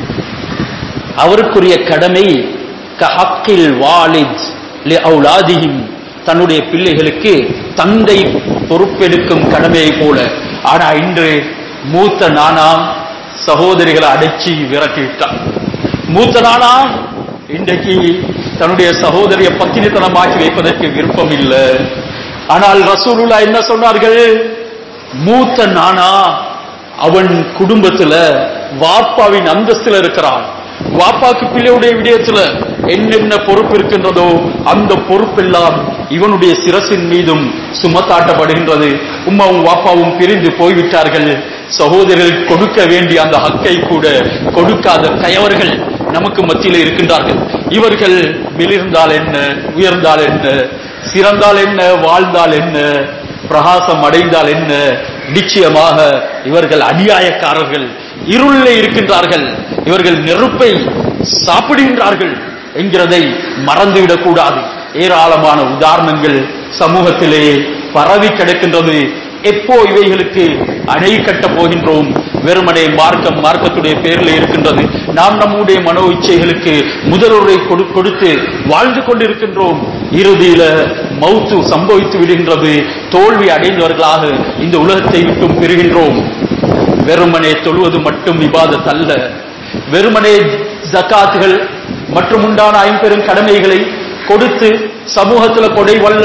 அவருக்குரிய கடமை கஹக்கில் வாலித் லி அவுலாதிஹிம் தன்னுடைய பிள்ளைகளுக்கு தந்தை பொறுப்பெடுக்கும் கடமையை போல ஆனா இன்று மூத்த நானா சகோதரிகளை அடைச்சி விரட்டிவிட்டான் மூத்த நானா இன்றைக்கு தன்னுடைய சகோதரிய பத்தினித்தனமாக்கி வைப்பதற்கு விருப்பம் இல்லை ஆனால் ரசூலுல்லா என்ன சொன்னார்கள் மூத்த நானா அவன் குடும்பத்துல வாப்பாவின் அந்தஸ்துல இருக்கிறான் வாப்பாக்கு பிள்ளையுடைய விடயத்துல என்னென்ன பொறுப்பு இருக்கின்றதோ அந்த பொறுப்பெல்லாம் இவனுடைய சிரசின் மீதும் சுமத்தாட்டப்படுகின்றது உம்மாவும் வாப்பாவும் பிரிந்து போய்விட்டார்கள் சகோதரர்கள் கொடுக்க வேண்டிய அந்த ஹக்கை கூட கொடுக்காத கயவர்கள் நமக்கு மத்தியில் இருக்கின்றார்கள் இவர்கள் மிளிர்ந்தால் என்ன உயர்ந்தால் என்ன சிறந்தால் என்ன வாழ்ந்தால் என்ன பிரகாசம் அடைந்தால் என்ன நிச்சயமாக இவர்கள் அநியாயக்காரர்கள் இருளிலே இருக்கின்றார்கள் இவர்கள் நெருப்பை சாப்பிடுகின்றார்கள் என்கிறதை மறந்துவிடக் கூடாது ஏராளமான உதாரணங்கள் சமூகத்திலே பரவி கிடக்கின்றது எப்போ இவைகளுக்கு அணை கட்டப் போகின்றோம் வெறுமனே மார்க்கம் மார்க்கத்துடைய பேரில் இருக்கின்றது நாம் நம்முடைய மனோ இச்சைகளுக்கு முதலுரை கொடு கொடுத்து வாழ்ந்து கொண்டிருக்கின்றோம் இறுதியில மௌத்து சம்பவித்து விடுகின்றது தோல்வி அடைந்தவர்களாக இந்த உலகத்தை விட்டும் பெறுகின்றோம் வெறுமனே தொழுவது மட்டும் இபாதத் அல்ல வெறுமனே ஜக்காத்துகள் மற்றும் உண்டான ஐம்பெரும் கடமைகளை கொடுத்து சமூகத்துல கொடை வள்ளல்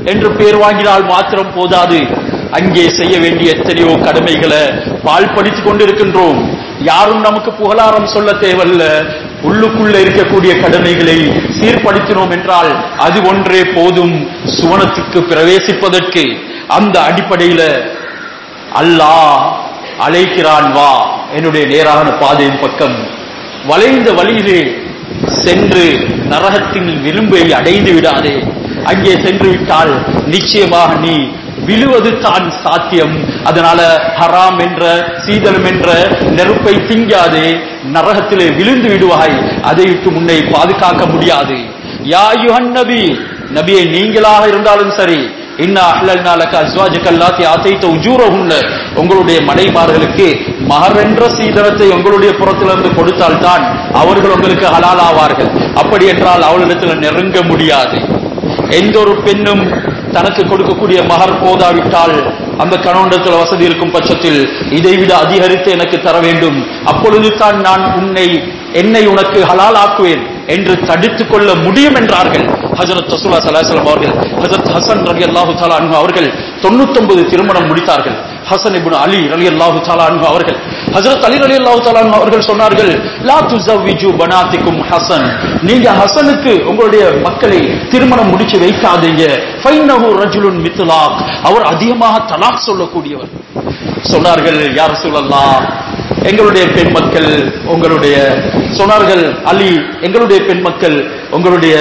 என்று பேர் வாங்கினால் மாத்திரம் போதாது அங்கே செய்ய வேண்டிய எத்தனையோ கடமைகளை பால் படித்துக் கொண்டிருக்கின்றோம் யாரும் நமக்கு புகழாரம் சொல்ல தேவையில்ல உள்ளுக்குள்ள இருக்கக்கூடிய கடமைகளை சீர்படுத்தினோம் என்றால் அது ஒன்றே போதும் சுவனத்துக்கு பிரவேசிப்பதற்கு அந்த அடிப்படையில அல்லாஹ் அழைக்கிறான் வா என்னுடைய நேரான பாதையின் பக்கம் வளைந்த வழியிலே சென்று நரகத்தின் விளிம்பை அடைந்து விடாதே அங்கே சென்று விட்டால் நிச்சயமாக நீ விழுவது தான் சாத்தியம் அதனால ஹராம் என்ற சீதளம் என்ற நெருப்பை திங்காதே நரகத்திலே விழுந்து விடுவாய் அதை விட்டு முன்னை பாதுகாக்க முடியாது யா யுஹன் நபி நபியை நீங்களாக இருந்தாலும் சரி இன்னா அஹ்லல்னா லக அஸ்வாஜக அல்லாத்தி ஆதைத்த உஜூரஹுன்ன உங்களுடைய மனைமார்களுக்கு மகர் என்ற சீதனத்தை உங்களுடைய புறத்திலிருந்து கொடுத்தால் தான் அவர்கள் உங்களுக்கு ஹலாலாவார்கள் அப்படி என்றால் அவளிடத்தில் நெருங்க முடியாது எந்த ஒரு பெண்ணும் தனக்கு கொடுக்கக்கூடிய மகர் போதாவிட்டால் அந்த கணவனிடத்தில் வசதி இருக்கும் பட்சத்தில் இதைவிட அதிகரித்து எனக்கு தர வேண்டும் அப்பொழுது தான் நான் உன்னை என்னை உனக்கு ஹலாலாக்குவேன் என்று தடுத்துக் கொள்ள முடியும் என்றார்கள் ஹஜரத் ரசூலா சலாஹலம் அவர்கள் ஹஜரத் ஹசன் ரலி அல்லாஹு தாலா அன்ஹு அவர்கள் தொண்ணூத்தொன்பது திருமணம் முடித்தார்கள் ஹசன் இப்னு அலி ரலி அல்லாஹு தாலா அன்ஹு அவர்கள் ஹஜரத் அலி ரலி அல்லாஹு தாலா அன்ஹு அவர்கள் சொன்னார்கள் லா துஸவ்விஜு பனாத்திக்கும் ஹசன் நீங்க ஹசனுக்கு உங்களுடைய மக்களை திருமணம் முடிச்சு வைக்காதீங்க ஃபைன்னஹு ரஜுலுன் மித்லாக் அவர் அதிகமாக தலாக் சொல்லக்கூடியவர் சொன்னார்கள் யார் சொல்லலாம் எங்களுடைய பெண் மக்கள் உங்களுடைய சொன்னார்கள் அலி எங்களுடைய பெண் மக்கள் உங்களுடைய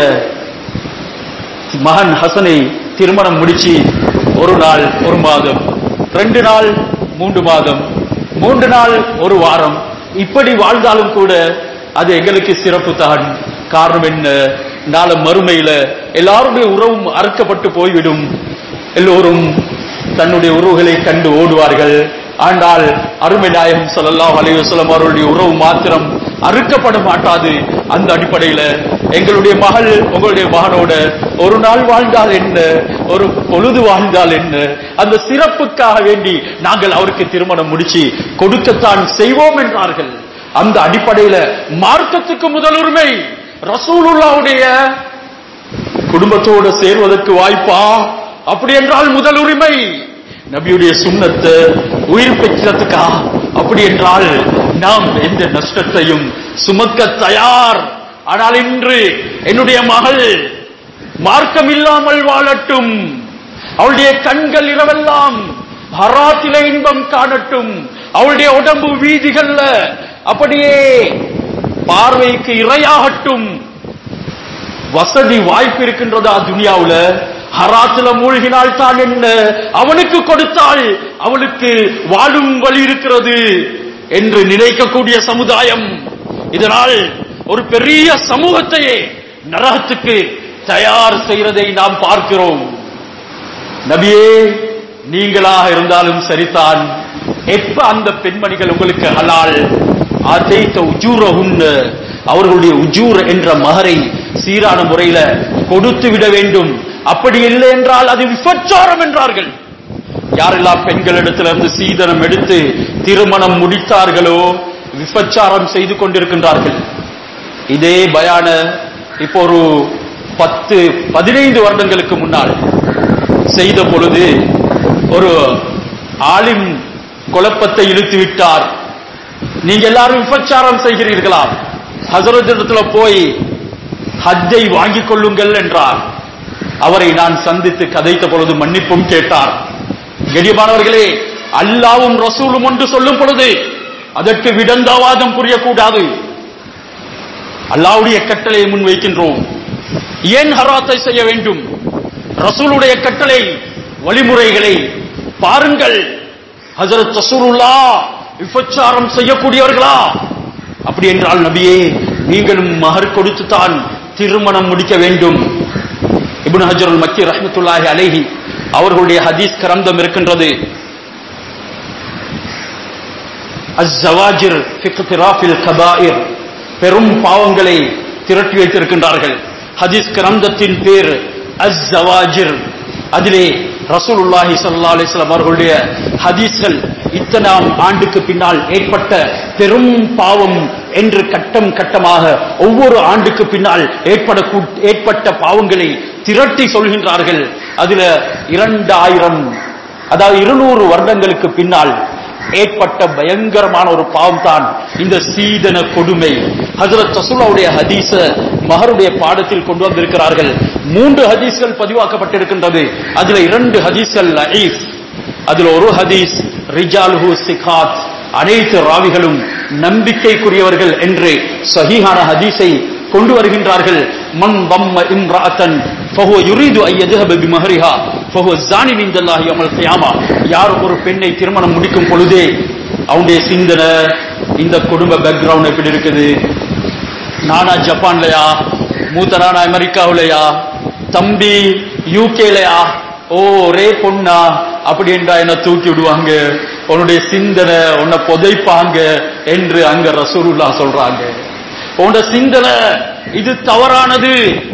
மகன் ஹசனை திருமணம் முடிச்சு ஒரு நாள் ஒரு மாதம் ரெண்டு நாள் மூன்று மாதம் மூன்று நாள் ஒரு வாரம் இப்படி வாழ்ந்தாலும் கூட அது எங்களுக்கு சிறப்பு தான் காரணம் என்ன நாள மறுமையில எல்லாருடைய உறவும் அறுக்கப்பட்டு போய்விடும் எல்லோரும் தன்னுடைய உறவுகளை கண்டு ஓடுவார்கள் ஆனால் அருமை நாயகம் ஸல்லல்லாஹு அலைஹி வஸல்லம் அவருடைய உறவு மாத்திரம் அறுக்கப்பட மாட்டாது அந்த அடிப்படையில எங்களுடைய மகள் உங்களுடைய மகனோட ஒரு நாள் வாழ்ந்தால் என்ன ஒரு பொழுது வாழ்ந்தால் என்ன அந்த சிறப்புக்காக வேண்டி நாங்கள் அவருக்கு திருமணம் முடிச்சு கொடுக்கத்தான் செய்வோம் என்றார்கள் அந்த அடிப்படையில மார்க்கத்துக்கு முதலுரிமை ரசூலுல்லாவுடைய குடும்பத்தோடு சேர்வதற்கு வாய்ப்பா அப்படி என்றால் முதல் உரிமை நபியுடைய சுண்ணத்தை உயிர் பெற்றதுக்கா அப்படி என்றால் நாம் எந்த நஷ்டத்தையும் சுமக்க தயார் ஆனால் இன்று என்னுடைய மகள் மார்க்கம் இல்லாமல் வாழட்டும் அவளுடைய கண்கள் இரவெல்லாம் ஹராத்தில இன்பம் காணட்டும் அவளுடைய உடம்பு வீதிகள்ல அப்படியே பார்வைக்கு இரையாகட்டும் வசதி வாய்ப்பு இருக்கின்றதா துனியாவுல ஹராத்துல மூழ்கினால் தான் என்ன அவனுக்கு கொடுத்தால் அவளுக்கு வாழும் வழி இருக்கிறது என்று நினைக்கக்கூடிய சமுதாயம் இதனால் ஒரு பெரிய சமூகத்தையே நரகத்துக்கு தயார் செய்யறதை நாம் பார்க்கிறோம் நபியே நீங்களாக இருந்தாலும் சரிதான் எப்ப அந்த பெண்மணிகள் உங்களுக்கு ஹலால் அதைத்த உஜூரஹுன்னு அவர்களுடைய உஜூர் என்ற மகரை சீரான முறையில கொடுத்து விட வேண்டும் அப்படி இல்லை என்றால் அது விபச்சாரம் என்றார்கள் யாரெல்லாம் பெண்களிடத்திலிருந்து சீதனம் எடுத்து திருமணம் முடித்தார்களோ விபச்சாரம் செய்து கொண்டிருக்கின்றார்கள் இதே பயான இப்போ ஒரு பத்து பதினைந்து வருடங்களுக்கு முன்னால் செய்த பொழுது ஒரு ஆலிம் குழப்பத்தை இழுத்து விட்டார் நீங்க எல்லாரும் விபச்சாரம் செய்கிறீர்களா ஹசரத் இடத்துல போய் ஹஜ்ஜை வாங்கிக் கொள்ளுங்கள் என்றார் அவரை நான் சந்தித்து கதைத்த பொழுது மன்னிப்பும் கேட்டார் கெடியமானவர்களே அல்லாவும் ரசூலும் ஒன்று சொல்லும் பொழுது அதற்கு விடந்தாவாதம் புரியக்கூடாது அல்லாவுடைய கட்டளையை முன்வைக்கின்றோம் ஏன் ஹராத்தை செய்ய வேண்டும் ரசூலுடைய கட்டளை வழிமுறைகளை பாருங்கள் ஹஜரத் ரசூலுல்லா விபச்சாரம் செய்யக்கூடியவர்களா அப்படி என்றால் நபியே நீங்களும் மகர் கொடுத்து தான் திருமணம் முடிக்க வேண்டும் இப்னு ஹஜருல் மக்கி ரஹ்மத்துல்லாஹி அலைஹி அவர்களுடைய ஹதீஸ் கரந்தம் இருக்கின்றது அஸ்ஸவாஜிர் ஃபி இக்திராஃபில் கபாயிர் பெரும் பாவங்களை திரட்டி வைத்திருக்கின்றார்கள் ஹதீஸ் கிரந்தத்தின் பேர் அஸ்ஸவாஜிர் அதிலே ரசூலுல்லாஹி ஸல்லல்லாஹு அலைஹி வஸல்லம் அவர்களுடைய ஹதீஸ்கள் இத்தனாம் ஆண்டுக்கு பின்னால் ஏற்பட்ட பெரும் பாவம் என்று கட்டம் கட்டமாக ஒவ்வொரு ஆண்டுக்கு பின்னால் ஏற்பட ஏற்பட்ட பாவங்களை திரட்டி சொல்கின்றார்கள் அதுல இரண்டாயிரம் அதாவது இருநூறு வருடங்களுக்கு பின்னால் ஏற்பட்ட பயங்கரமான ஒரு பாவம் தான் இந்த சீதன கொடுமை ஹஜரத் ரசூலுடைய ஹதீஸ மகருடைய பாடத்தில் கொண்டு வந்திருக்கிறார்கள் மூன்று ஹதீஸ்கள் பதிவாக்கப்பட்டிருக்கின்றது அதுல இரண்டு ஹதீஸ்கள் லஈஃப் அதுல ஒரு ஹதீஸ் ரிஜாலுஹு சிகாத் அனைத்து ராவிகளும் நம்பிக்கைக்குரியவர்கள் என்று சஹீஹான ஹதீஸை கொண்டு வருகின்றார்கள் மன் வம்ம இம்ராத்தன் ஃபஹுவ யுரீது ஐ யذهب பிமஹரிஹா ஃபஹுவ ஸானி இன்தல்லாஹி யௌமல் கியாமா யார் ஒரு பெண்ணை திருமணம் முடிக்கும் பொழுதே அவனுடைய சிந்தனை இந்த குடும்ப பேக்ரவுண்ட் எப்படி இருக்குது நானா ஜப்பான்லயா மூத்த நானா அமெரிக்காவுலயா தம்பி யூகேலயா ஓ ஒரே பொண்ணா அப்படி என்றா என்ன தூக்கி விடுவாங்க உன்னுடைய சிந்தனை உன்னை புதைப்பாங்க என்று அங்க ரசூலுல்லா சொல்றாங்க உன்னோட சிந்தனை இது தவறானது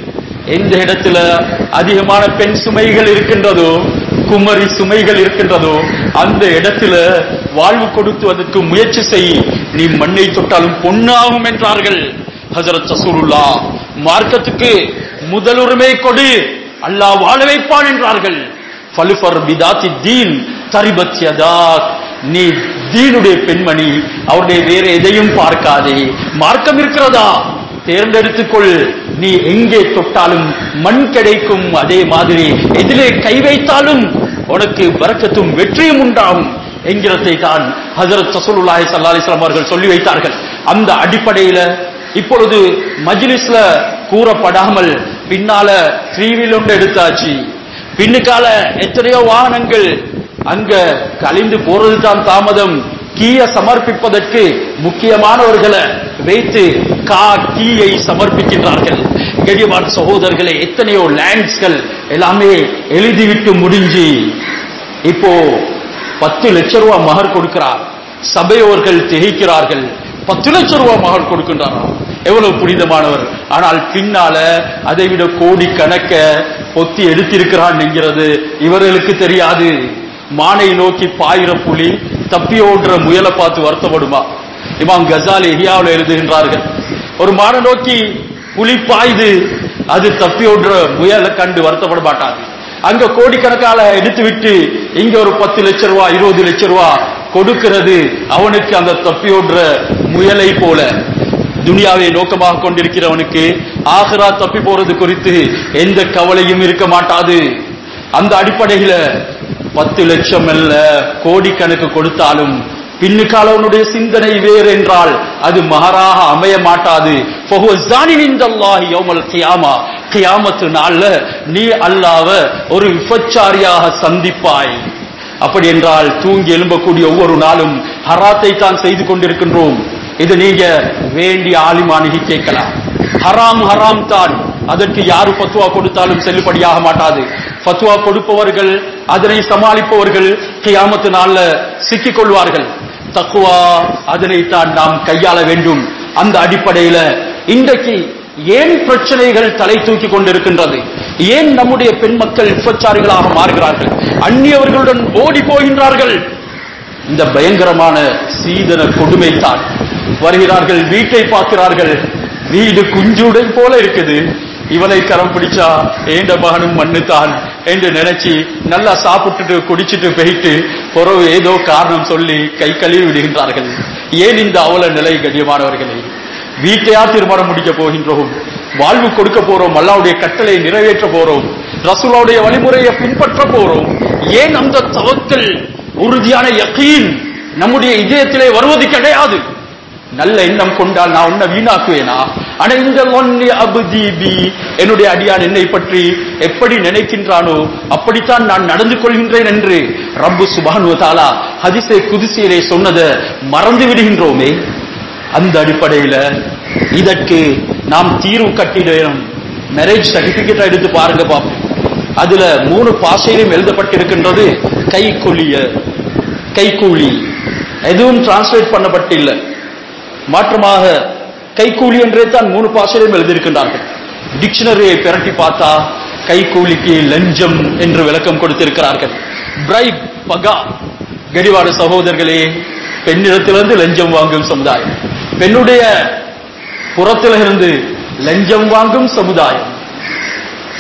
எந்த இடத்துல அதிகமான பெண் சுமைகள் இருக்கின்றதோ குமரி சுமைகள் இருக்கின்றதோ அந்த இடத்துல வாழ்வு கொடுத்துவதற்கு முயற்சி செய் நீ மண்ணை தொட்டாலும் பொன்னாகும் என்றார்கள் ஹஜரத் ரசூலுல்லா மார்க்கத்துக்கு முதலுரிமை கொடு அல்லாஹ் வாழ வைப்பான் என்றார்கள் ஃபலுஃபர் பிதாத்தி தீன் தரிபத் யதாக் நீ தீனுடைய பெண்மணி அவருடைய வேற எதையும் பார்க்காதே மார்க்கம் இருக்கிறதா தேர்ந்தெடுத்துக்கொள் நீ எங்கே தொட்டாலும் மண் கிடைக்கும் அதே மாதிரி எதிலே கை வைத்தாலும் உனக்கு வரக்கத்தும் வெற்றியும் உண்டாகும் என்கிறதை தான் ஹஜரத் ரசூலுல்லாஹி ஸல்லல்லாஹு அலைஹி வஸல்லம் அவர்கள் சொல்லி வைத்தார்கள் அந்த அடிப்படையில இப்பொழுது மஜ்லிஸ்ல கூறப்படாமல் பின்னால த்ரீ வீல் ஒன்று எடுத்தாச்சு பின்னுக்கால எத்தனையோ வாகனங்கள் அங்க கழிந்து போறது தான் தாமதம் கீய சமர்ப்பிப்பதற்கு முக்கியமானவர்களை வைத்து கா கீயை சமர்ப்பிக்கின்றார்கள் கெடியமான சகோதரர்களே எத்தனையோ லேண்ட்ஸ்கள் எல்லாமே எழுதிவிட்டு முடிஞ்சு இப்போ பத்து லட்சம் ரூபாய் மகர் கொடுக்கிறார் சபையோர்கள் திகைக்கிறார்கள் பத்து லட்சம் ரூபாய் மகர் கொடுக்கின்றாராம் எவ்வளவு புனிதமானவர் ஆனால் பின்னால அதை விட கோடி கணக்க பொத்தி எடுத்திருக்கிறான் என்கிறது இவர்களுக்கு தெரியாது மானை நோக்கி பாயிர புலி தப்பி ஓடுற முயலை பார்த்து வருத்தப்படுமா இமாம் கசாலி எஹியாவில் எழுதுகின்றார்கள் ஒரு மானை நோக்கி புலி பாய்து அது தப்பி ஓடுற முயலை கண்டு வருத்தப்பட மாட்டாது அங்க கோடிக்கணக்கால எடுத்து விட்டு இங்க ஒரு பத்து லட்சம் ரூபா இருபது லட்சம் ரூபா கொடுக்கிறது அவனுக்கு அந்த தப்பி ஓடுற முயலை போல துனியாவை நோக்கமாக கொண்டிருக்கிறவனுக்கு ஆஹ்ரா தப்பி போறது குறித்து எந்த கவலையும் இருக்க மாட்டாது அந்த அடிப்படையில பத்து லட்சம் அல்ல கோடிக்கணக்கு கொடுத்தாலும் பின்னுக்கால அவனுடைய சிந்தனை வேறு என்றால் அது மகராக அமைய மாட்டாது ஃபஹுவ ஸானின் இன்தல்லாஹி யௌமல் கியாமா கியாமத்து நாள்ல நீ அல்லாஹ்வ ஒரு விபச்சாரியாக சந்திப்பாய் அப்படி என்றால் தூங்கி எழும்பக்கூடிய ஒவ்வொரு நாளும் ஹராத்தை தான் செய்து கொண்டிருக்கின்றோம் இது நீங்க வேண்டிய ஆலிமானிகி கேட்கலாம் ஹராம் ஹராம் தான் அதற்கு யாரு பத்துவா கொடுத்தாலும் செல்லுபடியாக மாட்டாது பத்துவா கொடுப்பவர்கள் அதனை சமாளிப்பவர்கள் கியாமத்து நாள்ல சிக்கிக் கொள்வார்கள் தக்குவா அதனைத்தான் நாம் கையாள வேண்டும் அந்த அடிப்படையில இன்றைக்கு ஏன் பிரச்சனைகள் தலை தூக்கி கொண்டிருக்கின்றது ஏன் நம்முடைய பெண் மக்கள் விபச்சாரிகளாக மாறுகிறார்கள் அந்நியவர்களுடன் ஓடி போகின்றார்கள் இந்த பயங்கரமான சீதன கொடுமைத்தான் வருகிறார்கள் வீட்டை பார்க்கிறார்கள் வீடு குஞ்சுடை போல இருக்குது இவனை கரம் பிடிச்சா ஏண்ட மகனும் மண்ணுத்தான் என்று நினைச்சு நல்லா சாப்பிட்டுட்டு குடிச்சிட்டு போயிட்டு பிறகு ஏதோ காரணம் சொல்லி கை கழுவி விடுகின்றார்கள் ஏன் இந்த அவல நிலை கண்ணியமானவர்களே வீட்டையா திருமணம் முடிக்க போகின்றோம் வாழ்வு கொடுக்க போறோம் அல்லாவுடைய கட்டளை நிறைவேற்ற போறோம் ரசூலாவுடைய வழிமுறையை பின்பற்ற போறோம் ஏன் அந்த தவக்கல் உறுதியான யக்கீன் நம்முடைய இதயத்திலே வருவது கிடையாது நல்ல எண்ணம் கொண்டால் நான் உன்னை வீணாக்குவேனா ஆனா இந்த ஒன்னி அபுதீபி என்னுடைய அடியான் என்னை பற்றி எப்படி நினைக்கின்றானோ அப்படித்தான் நான் நடந்து கொள்கின்றேன் என்று ரப்பு சுபானு தாலா ஹதிசை குதிசியிலே சொன்னதை மறந்து விடுகின்றோமே அந்த அடிப்படையில இதற்கு நாம் தீர்வு கட்டிடணும் மேரேஜ் சர்டிபிகேட் எடுத்து பாருங்க பாப்போம் அதுல மூணு பாஷையிலும் எழுதப்பட்டிருக்கின்றது கைக்கூலிய கைக்கூலி எதுவும் டிரான்ஸ்லேட் பண்ணப்பட்டில்லை மாற்றமாக கைக்கூலி என்றே தான் மூணு பாஷையிலும் எழுதியிருக்கின்றார்கள் டிக்ஷனரியை பிரட்டி பார்த்தா கைக்கூலிக்கு லஞ்சம் என்று விளக்கம் கொடுத்திருக்கிறார்கள் பிரைப் பகா கடிவாடு சகோதரர்களே பெண்ணிடத்திலிருந்து லஞ்சம் வாங்கும் சமுதாயம் பெண்ணுடைய புறத்திலிருந்து லஞ்சம் வாங்கும் சமுதாயம்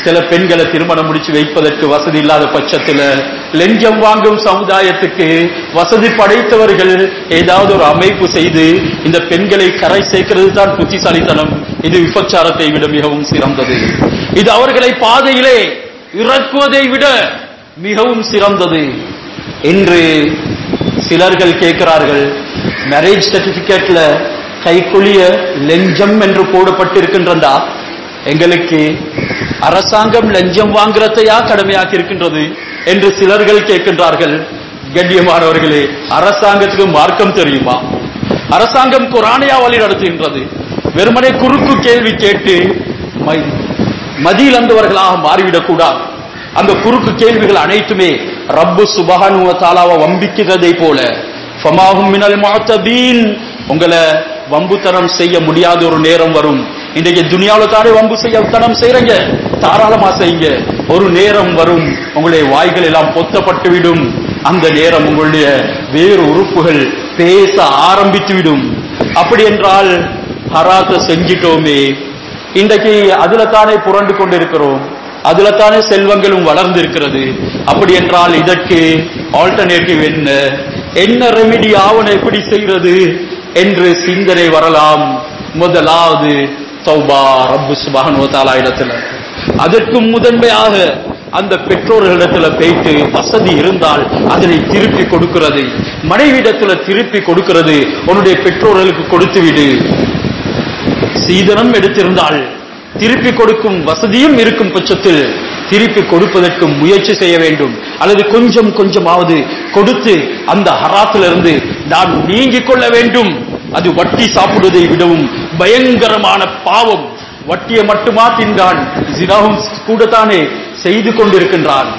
சில பெண்களை திருமணம் முடிச்சு வைப்பதற்கு வசதி இல்லாத பட்சத்துல லெஞ்சம் வாங்கும் சமுதாயத்துக்கு வசதி படைத்தவர்கள் ஏதாவது ஒரு அமைப்பு செய்து இந்த பெண்களை கரை சேர்க்கிறது தான் புத்திசாலித்தனம் இது விபச்சாரத்தை விட மிகவும் சிறந்தது இது அவர்களை பாதையிலே இறக்குவதை விட மிகவும் சிறந்தது என்று சிலர்கள் கேட்கிறார்கள் மேரேஜ் சர்டிபிகேட்ல கைக்குழிய லெஞ்சம் என்று போடப்பட்டிருக்கின்றதா எங்களுக்கு அரசாங்கம் லஞ்சம் வாங்குறதையா கடமையாக்கி இருக்கின்றது என்று சிலர்கள் கேட்கின்றார்கள் கண்ணியமானவர்களே அரசாங்கத்துக்கு மார்க்கம் தெரியுமா அரசாங்கம் குரானையா வழி நடத்துகின்றது வெறுமனே குறுக்கு கேள்வி கேட்டு ம- மதியிழந்தவர்களாக மாறிவிடக் கூடாது அந்த குறுக்கு கேள்விகள் அனைத்துமே ரப்பு சுபஹானு வ தஆலாவை வம்பிக்கிறதை போல ஃபமாஹும் மினல் முஅத்தபீன் உங்களை வம்புத்தனம் செய்ய முடியாத ஒரு நேரம் வரும் இன்றைக்கு துனியாவுல தானே வம்பு செய்ய தனம் செய்யறீங்க தாராளமா செய்யுங்க ஒரு நேரம் வரும் உங்களுடைய வாய்கள் எல்லாம் பொத்தப்பட்டு விடும் அந்த நேரம் உங்களுடைய வேறு உறுப்புகள் பேச ஆரம்பித்து விடும் அப்படி என்றால் ஹராத்த செஞ்சிட்டோமே இன்றைக்கு அதுல தானே புரண்டு கொண்டிருக்கிறோம் அதுல தானே செல்வங்களும் வளர்ந்து இருக்கிறது அப்படி என்றால் இதற்கு ஆல்டர்னேட்டிவ் என்ன என்ன ரெமிடி ஆவண எப்படி செய்கிறது என்று சிந்தனை வரலாம் முதலாவது தௌபா ரப்பு சுபஹானு வ தஆலா இடத்துல அதற்கும் முதன்மையாக அந்த பெற்றோர்களிடத்துல போயிட்டு வசதி இருந்தால் அதனை திருப்பி கொடுக்கிறது மனைவிடத்துல திருப்பி கொடுக்கிறது உன்னுடைய பெற்றோர்களுக்கு கொடுத்து விடு சீதனம் எடுத்திருந்தால் திருப்பி கொடுக்கும் வசதியும் இருக்கும் பட்சத்தில் திருப்பி கொடுப்பதற்கு முயற்சி செய்ய வேண்டும் அல்லது கொஞ்சம் கொஞ்சமாவது கொடுத்து அந்த ஹராத்திலிருந்து நாம் நீங்கிக் கொள்ள வேண்டும் அது வட்டி சாப்பிடுவதை விடவும் பயங்கரமான பாவம் வட்டியை மட்டுமா தின்றான் ஜினாவும் கூடத்தானே செய்து கொண்டிருக்கின்றான்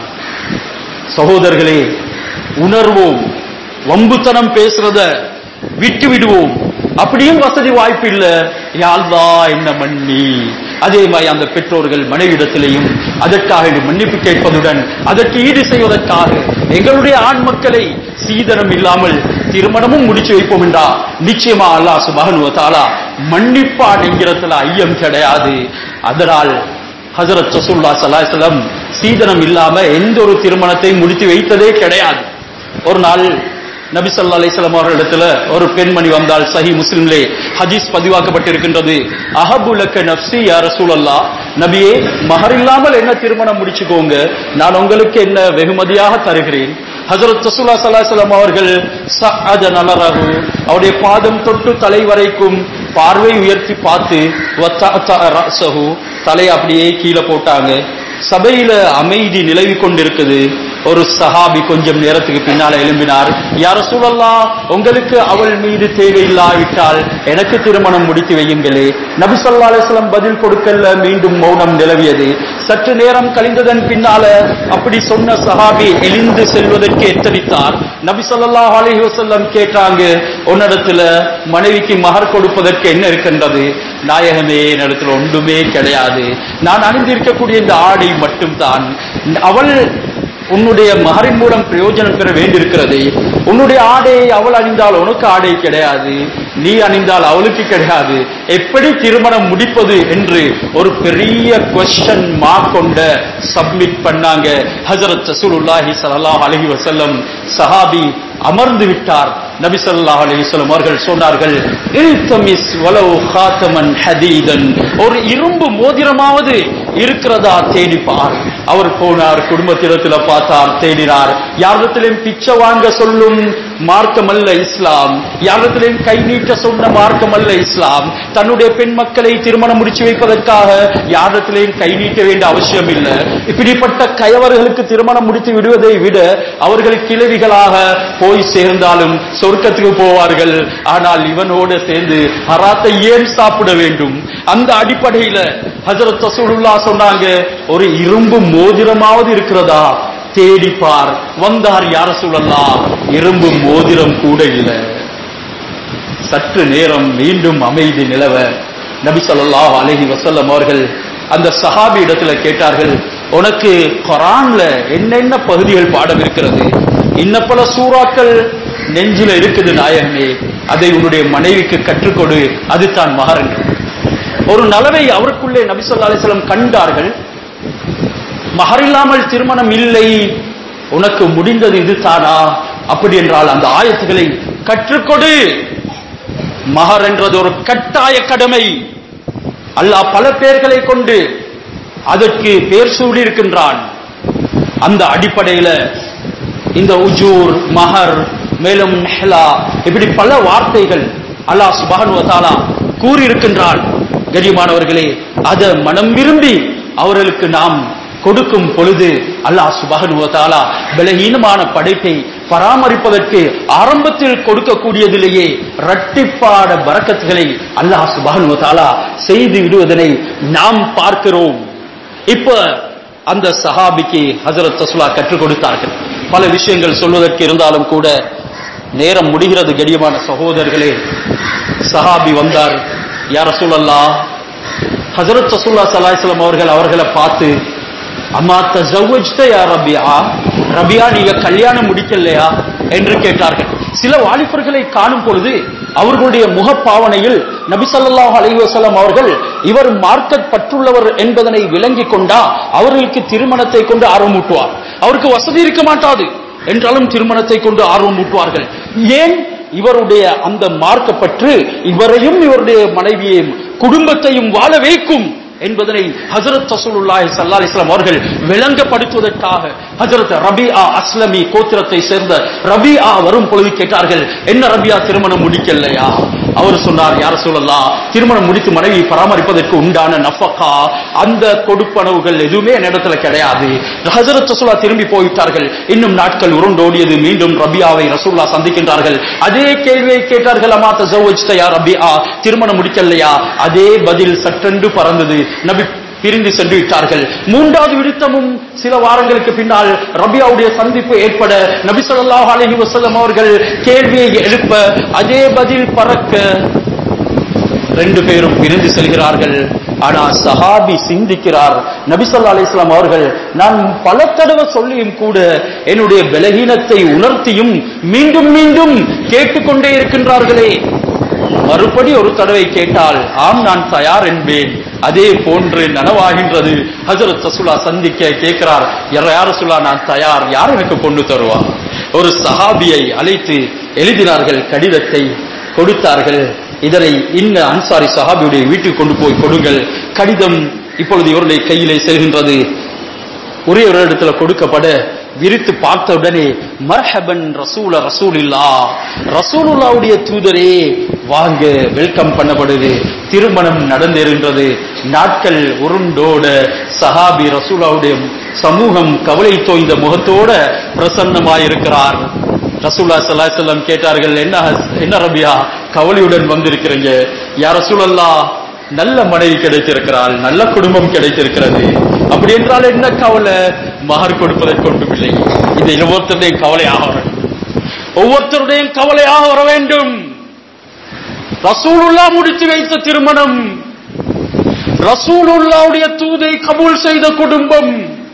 சகோதரர்களே உணர்வோம் வம்புத்தனம் பேசுறத விட்டு விடுவோம் அப்படியும் வசதி வாய்ப்பு இல்ல யாழ்வா என்ன மன்னி அதே மாதிரி அந்த பெற்றோர்கள் மனைவிடத்திலேயும் அதற்காக வேண்டி மன்னிப்பு கேட்பதுடன் அதற்கு ஈடு செய்வதற்காக எங்களுடைய ஆண் மக்களை சீதனம் இல்லாமல் திருமணமும் முடிச்சு வைப்போம் என்றா நிச்சயமா அல்லாஹ் சுபஹானு வ தஆலா மன்னிப்பான் என்கிறதுல ஐயம் கிடையாது அதனால் ஹஜரத் ரசூல்லா ஸல்லல்லாஹு அலைஹி வஸல்லம் சீதனம் இல்லாம எந்த ஒரு திருமணத்தை முடித்து வைத்ததே கிடையாது ஒரு நாள் நபி ஸல்லல்லாஹு அலைஹி வஸல்லம் அவர்களிடத்துல ஒரு பெண்மணி வந்தால் சஹி முஸ்லிம்லே ஹதீஸ் பதிவாக்கப்பட்டிருக்கின்றது அஹபு லக்க நஃப்ஸி யா ரசூலல்லாஹ் நபியே மஹர் இல்லாமல் என்ன திருமணம் முடிச்சுக்கோங்க நான் உங்களுக்கு என்ன வெகுமதியாக தருகிறேன் ஹஜரத் ரசூலுல்லாஹி ஸல்லல்லாஹு அலைஹி வஸல்லம் அவர்கள் சஅத நலரஹு அவருடைய பாதம் தொட்டு தலை வரைக்கும் பார்வை உயர்த்தி பார்த்து வத்தஅத ரஸஹு தலையை அப்படியே கீழே போட்டாங்க சபையில அமைதி நிலவி கொண்டிருக்குது ஒரு சஹாபி கொஞ்சம் நேரத்துக்கு பின்னால எழும்பினார் யார சூழல்லா உங்களுக்கு அவள் மீது தேவையில்லாவிட்டால் எனக்கு திருமணம் முடித்து வையுங்களே நபி ஸல்லல்லாஹு அலைஹி வஸல்லம் பதில் கொடுக்கல மீண்டும் மௌனம் நிலவியது சற்று நேரம் கழிந்ததன் பின்னால அப்படி சொன்ன சஹாபி எழுந்து செல்வதற்கு எத்தனித்தார் நபி ஸல்லல்லாஹு அலைஹி வஸல்லம் கேட்டாங்க உன்னிடத்துல மனைவிக்கு மகர் கொடுப்பதற்கு என்ன இருக்கின்றது நாயகமே என்னிடத்துல ஒன்றுமே கிடையாது நான் அணிந்திருக்கக்கூடிய இந்த ஆடை மட்டும்தான் அவள் உன்னுடைய மகரின் மூலம் பிரயோஜனம் பெற வேண்டியிருக்கிறது உன்னுடைய ஆடையை அவள் அணிந்தால் உனக்கு ஆடை கிடையாது நீ அணிந்தால் அவளுக்கு கிடையாது எப்படி திருமணம் முடிப்பது என்று ஒரு பெரிய கொஸ்டன் மார்க் கொண்ட சப்மிட் பண்ணாங்க ஹஜரத் ரசூலுல்லாஹி ஸல்லல்லாஹு அலைஹி வஸல்லம் சஹாபி அமர்ந்து விட்டார் நபி ஸல்லல்லாஹு அலைஹி வஸல்லம் அவர்கள் சொன்னார்கள் இல்தமிஸ் வலவு ஹாத்தமன் ஹதீதன் ஒரு இரும்பு மோதிரமாவது இருக்கிறதா தேடி பார் அவர் போனார் குடும்பத்திடத்துல பார்த்தார் தேடினார் யாரிடத்திலும் பிச்சை வாங்க சொல்லும் மார்க்கம் அல்ல இஸ்லாம் யாரிடத்திலும் கை நீட்ட சொன்ன மார்க்கம் அல்ல இஸ்லாம் தன்னுடைய பெண் மக்களை திருமணம் முடிச்சு வைப்பதற்காக யாரிடத்திலையும் கை நீட்ட வேண்டிய அவசியம் இல்லை இப்படிப்பட்ட கயவர்களுக்கு திருமணம் முடித்து விடுவதை விட அவர்கள் கிழவிகளாக போய் சேர்ந்தாலும் சொர்க்கத்துக்கு போவார்கள் ஆனால் இவனோடு சேர்ந்து ஹராத்தை ஏன் சாப்பிட வேண்டும் அந்த அடிப்படையில ஹஜரத் ரசூலுல்லாஹ் சொன்னாங்க ஒரு இரும்பு மோதிரமாவது இருக்கிறதா தேடிப்பார் வந்தார் யார சூழல்லாம் இரும்பு மோதிரம் கூட இல்லை சற்று நேரம் மீண்டும் அமைதி நிலவ நபி ஸல்லல்லாஹு அலைஹி வஸல்லம் அவர்கள் அந்த சஹாபி இடத்துல கேட்டார்கள் உனக்கு குரான்ல என்னென்ன பகுதிகள் பாடம் இருக்கிறது இன்ன பல சூறாக்கள் நெஞ்சில இருக்குது நாயகமே அதை உன்னுடைய மனைவிக்கு கற்றுக்கொடு அது தான் மகரன் ஒரு நலவை அவருக்குள்ளே நபி ஸல்லல்லாஹு அலைஹி வஸல்லம் கண்டார்கள் மகர் இல்லாமல் திருமணம் இல்லை உனக்கு முடிந்தது இதுதானா அப்படி என்றால் அந்த ஆயத்துகளை கற்றுக்கொடு மகர் என்றது ஒரு கட்டாய கடமை அல்லாஹ் பல பேர்களை கொண்டு அதற்கு பேர் சூடி இருக்கின்றான் அந்த அடிப்படையில இந்த உஜூர் மஹர் மேலும் நெஹ்லா இப்படி பல வார்த்தைகள் அல்லாஹ் சுபஹானு வ தஆலா கூறியிருக்கின்றான் கண்ணியமானவர்களே அத மனம் விரும்பி அவர்களுக்கு நாம் கொடுக்கும் பொழுது அல்லாஹ் சுபஹானு வ தஆலா பலஹீனமான படைப்பை பராமரிப்பதற்கு ஆரம்பத்தில் கொடுக்கக்கூடியதிலேயே இரட்டிப்பான பரக்கத்துகளை அல்லாஹ் சுபஹானு வ தஆலா செய்து விடுவதனை நாம் பார்க்கிறோம் இப்ப அந்த சஹாபிக்கு ஹஜரத் தஸ்லா கற்றுக் கொடுத்தார்கள் பல விஷயங்கள் சொல்வதற்கு இருந்தாலும் கூட நேரம் முடிகிறது கடியமான சகோதரர்களே சஹாபி வந்தார் யார் ரசூலல்லா ஹஜரத் ரசூல்லா சலாஹ்லாம் அவர்கள் அவர்களை பார்த்து அம்மா தஜவஜ்த யா ரபியா ரபியா நீங்க கல்யாணம் முடிக்கலையா என்று கேட்டார்கள் சில வாலிபர்களை காணும் பொழுது அவர்களுடைய முகப்பாவனையில் நபி ஸல்லல்லாஹு அலைஹி வஸல்லம் அவர்கள் இவர் மார்க்கத் பற்றுள்ளவர் என்பதனை விளங்கிக் கொண்டா அவர்களுக்கு திருமணத்தை கொண்டு ஆர்வமூட்டுவார் அவருக்கு வசதி இருக்க மாட்டாது என்றாலும் திருமணத்தை கொண்டு ஆர்வம் ஊட்டுவார்கள் ஏன் இவருடைய அந்த மார்க்கப்பற்று இவரையும் இவருடைய மனைவியையும் குடும்பத்தையும் வாழ வைக்கும் என்பதனை ஹசரத் ரசூலுல்லாஹி ஸல்லல்லாஹு அலைஹி வஸல்லம் அவர்கள் விளங்கப்படுத்துவதற்காக ஹஜரத் ரபிஆ அஸ்லமி கோத்திரத்தை சேர்ந்த ரபிஆ வரும் பொழுது கேட்டார்கள் என்ன ரபியா திருமணம் முடிக்கலையா அவர் சொன்னார் யார சொல்லலாம் திருமணம் முடித்து மனைவி பராமரிப்பதற்கு உண்டான நஃபகா அந்த கொடுப்பனவுகள் எதுவுமே என்னிடத்துல கிடையாது ஹஜரத் ரசூலா திரும்பி போய்விட்டார்கள் இன்னும் நாட்கள் உருண்டோடியது மீண்டும் ரபியாவை ரசூல்லா சந்திக்கின்றார்கள் அதே கேள்வியை கேட்டார்கள் அம்மா தசவஜ்த யா ரபியா திருமணம் முடிக்கலையா அதே பதில் சற்றென்று பறந்தது நபி பிரிந்து சென்று விட்டார்கள் மூன்றாவது விருத்தமும் சில வாரங்களுக்கு பின்னால் ரபியாவுடைய சந்திப்பு ஏற்பட நபி ஸல்லல்லாஹு அலைஹி வஸல்லம் அவர்கள் கேள்வியை எழுப்ப அதே பதில் பறக்க ரெண்டு பேரும் பிரிந்து செல்கிறார்கள் ஆனா சஹாபி சிந்திக்கிறார் நபி ஸல்லல்லாஹு அலைஹி வஸல்லம் அவர்கள் நான் பல தடவை சொல்லியும் கூட என்னுடைய பலகீனத்தை உணர்த்தியும் மீண்டும் மீண்டும் கேட்டுக்கொண்டே இருக்கின்றார்களே மறுபடி ஒரு தடவை கேட்டால் ஆம் நான் தயார் என்பேன் அதே போன்று நனவாகின்றது ஹஜரத் ரசூலா சந்திக்க கேட்கிறார் யார் சொல்லா நான் தயார் யார் எனக்கு கொண்டு தருவா ஒரு சஹாபியை அழைத்து எழுதினார்கள் கடிதத்தை கொடுத்தார்கள் இதனை இன்ன அன்சாரி சஹாபியுடைய வீட்டுக்கு கொண்டு போய் கொடுங்கள் கடிதம் இப்பொழுது இவருடைய கையிலே செல்கின்றது ஒரே ஒரு இடத்துல கொடுக்கப்பட விரித்து பார்த்த உடனே மர்ஹபன் ரசூல ரசூலில்லா ரசூலுல்லாவுடைய தூதரே வாங்க வெல்கம் பண்ணப்படுது திருமணம் நடந்திருந்தது நாட்கள் உருண்டோட சஹாபி ரசூலாவுடைய சமூகம் கவலை தோய்ந்த முகத்தோட பிரசன்னமாயிருக்கிறார் ரசூல்லா ஸல்லல்லாஹு அலைஹி வஸல்லம் கேட்டார்கள் என்ன என்ன ரபியா கவலையுடன் வந்திருக்கிறீங்க யா ரசூலல்லா நல்ல மனைவி கிடைத்திருக்கிறாள் நல்ல குடும்பம் கிடைத்திருக்கிறது அப்படி என்றால் என்ன கவலை மகர் கொடுப்பதற்கு ஒன்றுமில்லை இது ஒவ்வொருத்தருடைய கவலையாக வர வேண்டும் ஒவ்வொருத்தருடைய கவலையாக வர வேண்டும் ரசூலுல்லா முடித்து வைத்த திருமணம் ரசூலுல்லாவுடைய தூதை கபூல் செய்த குடும்பம்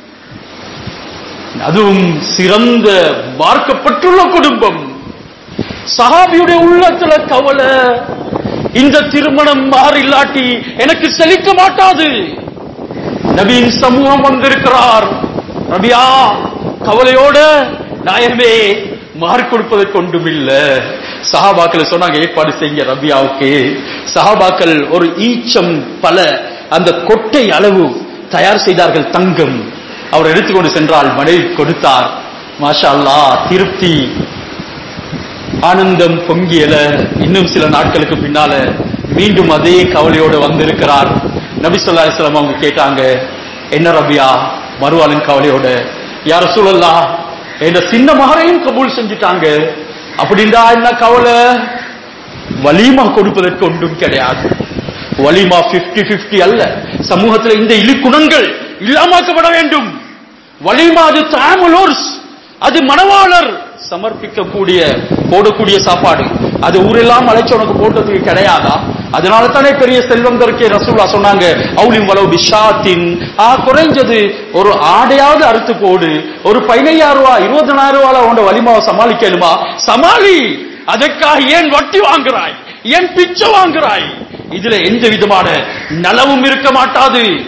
அதுவும் சிறந்த பார்க்கப்பட்டுள்ள குடும்பம் சஹாபியுடைய உள்ளத்துல கவலை இந்த திருமணம் மாறில்லாட்டி எனக்கு செழிக்க மாட்டாது நபியின் சமூகம் வந்திருக்கிறார் ரபியா கவலையோட நாயமே மார்க் கொடுப்பதற்கு ஒன்றும் இல்ல சஹாபாக்கள் சொன்னாங்க ஏற்பாடு செய்ய ரபியாவுக்கு சஹாபாக்கள் ஒரு ஈச்சம் பல அந்த கொட்டை அளவு தயார் செய்தார்கள் தங்கம் அவர் எடுத்துக்கொண்டு சென்றால் மனைவி கொடுத்தார் மாஷா அல்லாஹ் திருப்தி ஆனந்தம் பொங்கியல இன்னும் சில நாட்களுக்கு பின்னால மீண்டும் அதே கவலையோடு வந்திருக்கிறார் நபி சொல்லா இஸ்லாம் அவங்க கேட்டாங்க என்ன ரபியா மறுவாளின் கவலையோட யார சூழல்லா என்ற சின்ன மகரையும் கபூல் செஞ்சுட்டாங்க அப்படின்றா என்ன கவலை வலிமா கொடுப்பதற்கு ஒன்றும் கிடையாது வலிமா 50 50 அல்ல சமூகத்தில் இந்த இழிக்குணங்கள் இல்லாமக்கப்பட வேண்டும் வலிமா அது தாமுலோர்ஸ் அது மணவாளர் சமர்ப்பிக்கக்கூடிய போடக்கூடிய சாப்பாடு அது ஊரெல்லாம் அழைச்சு உனக்கு போட்டதுக்கு கிடையாதா அதனால தானே பெரிய செல்வம் தருக்கே ரசூல்லா சொன்னாங்க அவுலிம் வளவு பிஷாத்தின் ஆ குறைஞ்சது ஒரு ஆடையாவது அறுத்து போடு ஒரு பதினையாயிரம் ரூபாய் இருபதனாயிரம் ரூபாய் உண்ட வலிமாவை சமாளிக்கலுமா சமாளி அதற்காக ஏன் வட்டி வாங்குறாய் ஏன் பிச்சை வாங்குறாய் இதுல எந்த விதமான நலவும் இருக்க மாட்டாது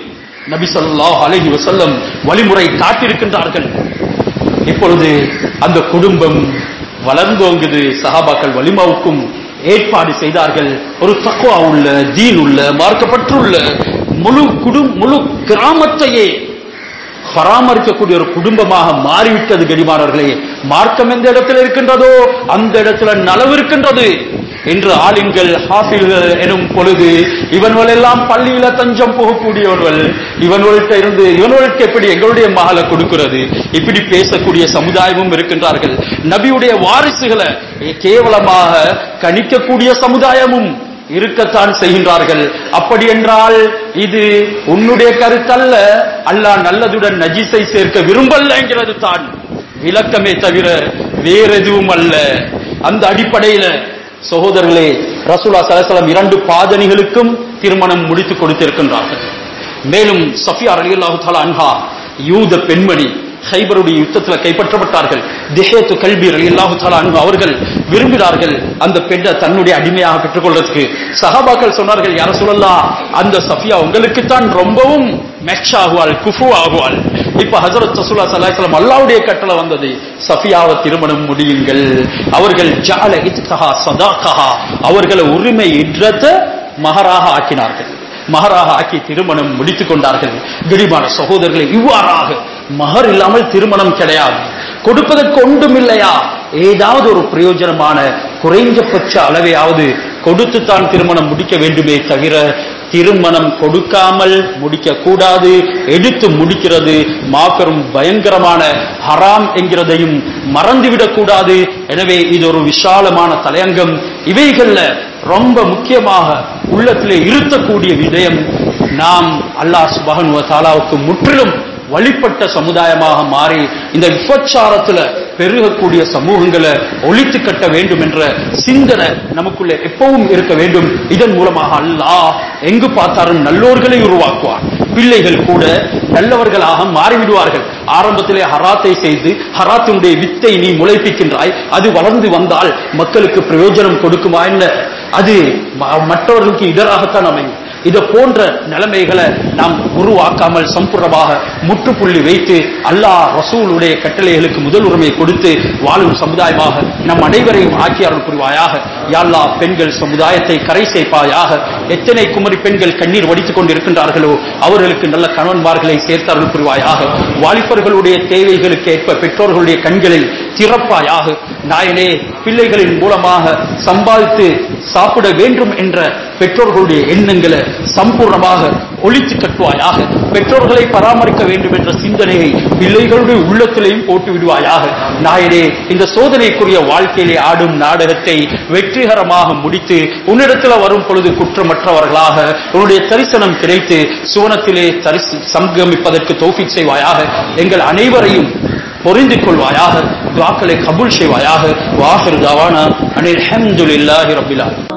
நபி ஸல்லல்லாஹு அலைஹி வஸல்லம் வழிமுறை காட்டியிருக்கின்றார்கள் இப்பொழுது அந்த குடும்பம் வளர்ந்தோங்குது சஹாபாக்கள் வலிமாவுக்கும் ஏற்பாடு செய்தார்கள் ஒரு தக்குவா உள்ள தீன் உள்ள மார்க்கப்பற்றுள்ள முழு குடும் முழு கிராமத்தையே பராமரிக்கக்கூடிய ஒரு குடும்பமாக மாறிவிட்டது கடிமானவர்களே மார்க்கம் எந்த இடத்துல இருக்கின்றதோ அந்த இடத்துல நலவு இருக்கின்றது என்று ஆலிம்கள் ஹாஃபில்கள் எனும் பொழுது இவன்கள் எல்லாம் பள்ளியில தஞ்சம் போகக்கூடியவர்கள் இவன்கள்ட்ட இருந்து இவன்களுக்கு எப்படி எங்களுடைய மகளை கொடுக்கிறது இப்படி பேசக்கூடிய சமுதாயமும் இருக்கின்றார்கள் நபியுடைய வாரிசுகளை கேவலமாக கணிக்கக்கூடிய சமுதாயமும் இருக்கத்தான் செய்கின்றார்கள் அப்படி என்றால் இது உன்னுடைய கருத்தல்ல அல்லாஹ் நல்லதுடன் நஜீஸை சேர்க்க விரும்பலங்கிறது தான் விளக்கமே தவிர வேற எதுவும் அல்ல அந்த அடிப்படையில சகோதரர்களே ரசூலா சலசலம் இரண்டு பாதணிகளுக்கும் திருமணம் முடித்து கொடுத்திருக்கின்றார்கள் மேலும் சஃபியா அலியல்லாஹு தாலா அன்ஹா யூத பெண்மணி ஹைபருடைய யுத்தத்தில் கைப்பற்றப்பட்டார்கள் திஹேத்து கல்வி அல்லாஹு தாலா அன்பு அவர்கள் விரும்பினார்கள் அந்த பெண்ணை தன்னுடைய அடிமையாக பெற்றுக்கொள்றதுக்கு சஹாபாக்கள் சொன்னார்கள் யார சொல்லலாம் அந்த சஃபியா உங்களுக்கு தான் ரொம்பவும் மெக்ஷ் ஆகுவாள் குஃபு ஆகுவாள் இப்ப ஹசரத் ரசூலா சல்லாஹம் அல்லாவுடைய கட்டளை வந்தது சஃபியாவை திருமணம் முடியுங்கள் அவர்கள் ஜால இத்கஹா சதாகஹா அவர்களை உரிமை இன்றத்தை மகராக ஆக்கினார்கள் மகராக ஆக்கி திருமணம் முடித்துக் கொண்டார்கள் கிரிமான சகோதரர்களை இவ்வாறாக மகர் இல்லாமல் திருமணம் கிடையாது கொடுப்பதற்கு ஒன்றும் இல்லையா ஏதாவது ஒரு பிரயோஜனமான குறைஞ்சபட்ச அளவையாவது கொடுத்துத்தான் திருமணம் முடிக்க வேண்டுமே தவிர திருமணம் கொடுக்காமல் முடிக்க கூடாது எடுத்து முடிக்கிறது மாபெரும் பயங்கரமான ஹராம் என்கிறதையும் மறந்துவிடக் கூடாது எனவே இது ஒரு விசாலமான தலையங்கம் இவைகள்ல ரொம்ப முக்கியமாக உள்ளத்திலே இருத்தக்கூடிய விடயம் நாம் அல்லாஹ் சுபஹன் தாலாவுக்கு முற்றிலும் வழிபட்ட சமுதாயமாக மாறி இந்த விபச்சாரத்துல பெருகக்கூடிய சமூகங்களை ஒழித்து கட்ட வேண்டும் என்ற சிந்தனை நமக்குள்ள எப்பவும் இருக்க வேண்டும் இதன் மூலமாக அல்லாஹ் எங்கு பார்த்தாலும் நல்லோர்களை உருவாக்குவார் பிள்ளைகள் கூட நல்லவர்களாக மாறிவிடுவார்கள் ஆரம்பத்திலே ஹராத்தை செய்து ஹராத்தினுடைய வித்தை நீ முளைப்பிக்கின்றாய் அது வளர்ந்து வந்தால் மக்களுக்கு பிரயோஜனம் கொடுக்குமா என்ன அது ம- மற்றவர்களுக்கு இடராகத்தான் அமையும் இதை போன்ற நிலைமைகளை நாம் உருவாக்காமல் சம்பூர்ணமாக முற்றுப்புள்ளி வைத்து அல்லாஹ் ரசூலுடைய கட்டளைகளுக்கு முதல் உரிமை கொடுத்து வாழும் சமுதாயமாக நம் அனைவரையும் ஆக்கியார்கள் புரிவாயாக யாழ்லா பெண்கள் சமுதாயத்தை கரை சேர்ப்பாயாக எத்தனை குமரி பெண்கள் கண்ணீர் வடித்துக் கொண்டிருக்கின்றார்களோ அவர்களுக்கு நல்ல கணவன்மார்களை சேர்த்தார்கள் புரிவாயாக வாலிபர்களுடைய தேவைகளுக்கு ஏற்ப பெற்றோர்களுடைய கண்களில் திறப்பாயாக நாயனே பிள்ளைகளின் மூலமாக சம்பாதித்து சாப்பிட வேண்டும் என்ற பெற்றோர்களுடைய எண்ணங்களை சம்பூர்ணமாக ஒழித்து கட்டுவாயாக பெற்றோர்களை பராமரிக்க வேண்டும் என்ற சிந்தனையை பிள்ளைகளுடைய உள்ளத்திலையும் போட்டு விடுவாயாக நாயனே இந்த சோதனைக்குரிய வாழ்க்கையிலே ஆடும் நாடகத்தை வெற்றிகரமாக முடித்து உன்னிடத்தில் வரும் பொழுது குற்றமற்றவர்களாக உன்னுடைய தரிசனம் கிடைத்து சுவனத்திலே தரிசி சங்கமிப்பதற்கு தோஃபிக் செய்வாயாக எங்கள் அனைவரையும் பொருந்திக் கொள்வாயாக துவாக்களை கபூல் செய்வாயாக வாஹிர் தவானா அனில் அல்ஹம்துலில்லாஹி ரப்பில் ஆலமீன்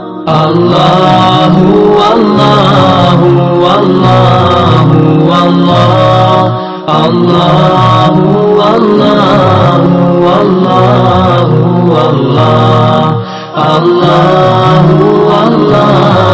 الله والله والله والله الله والله والله والله الله والله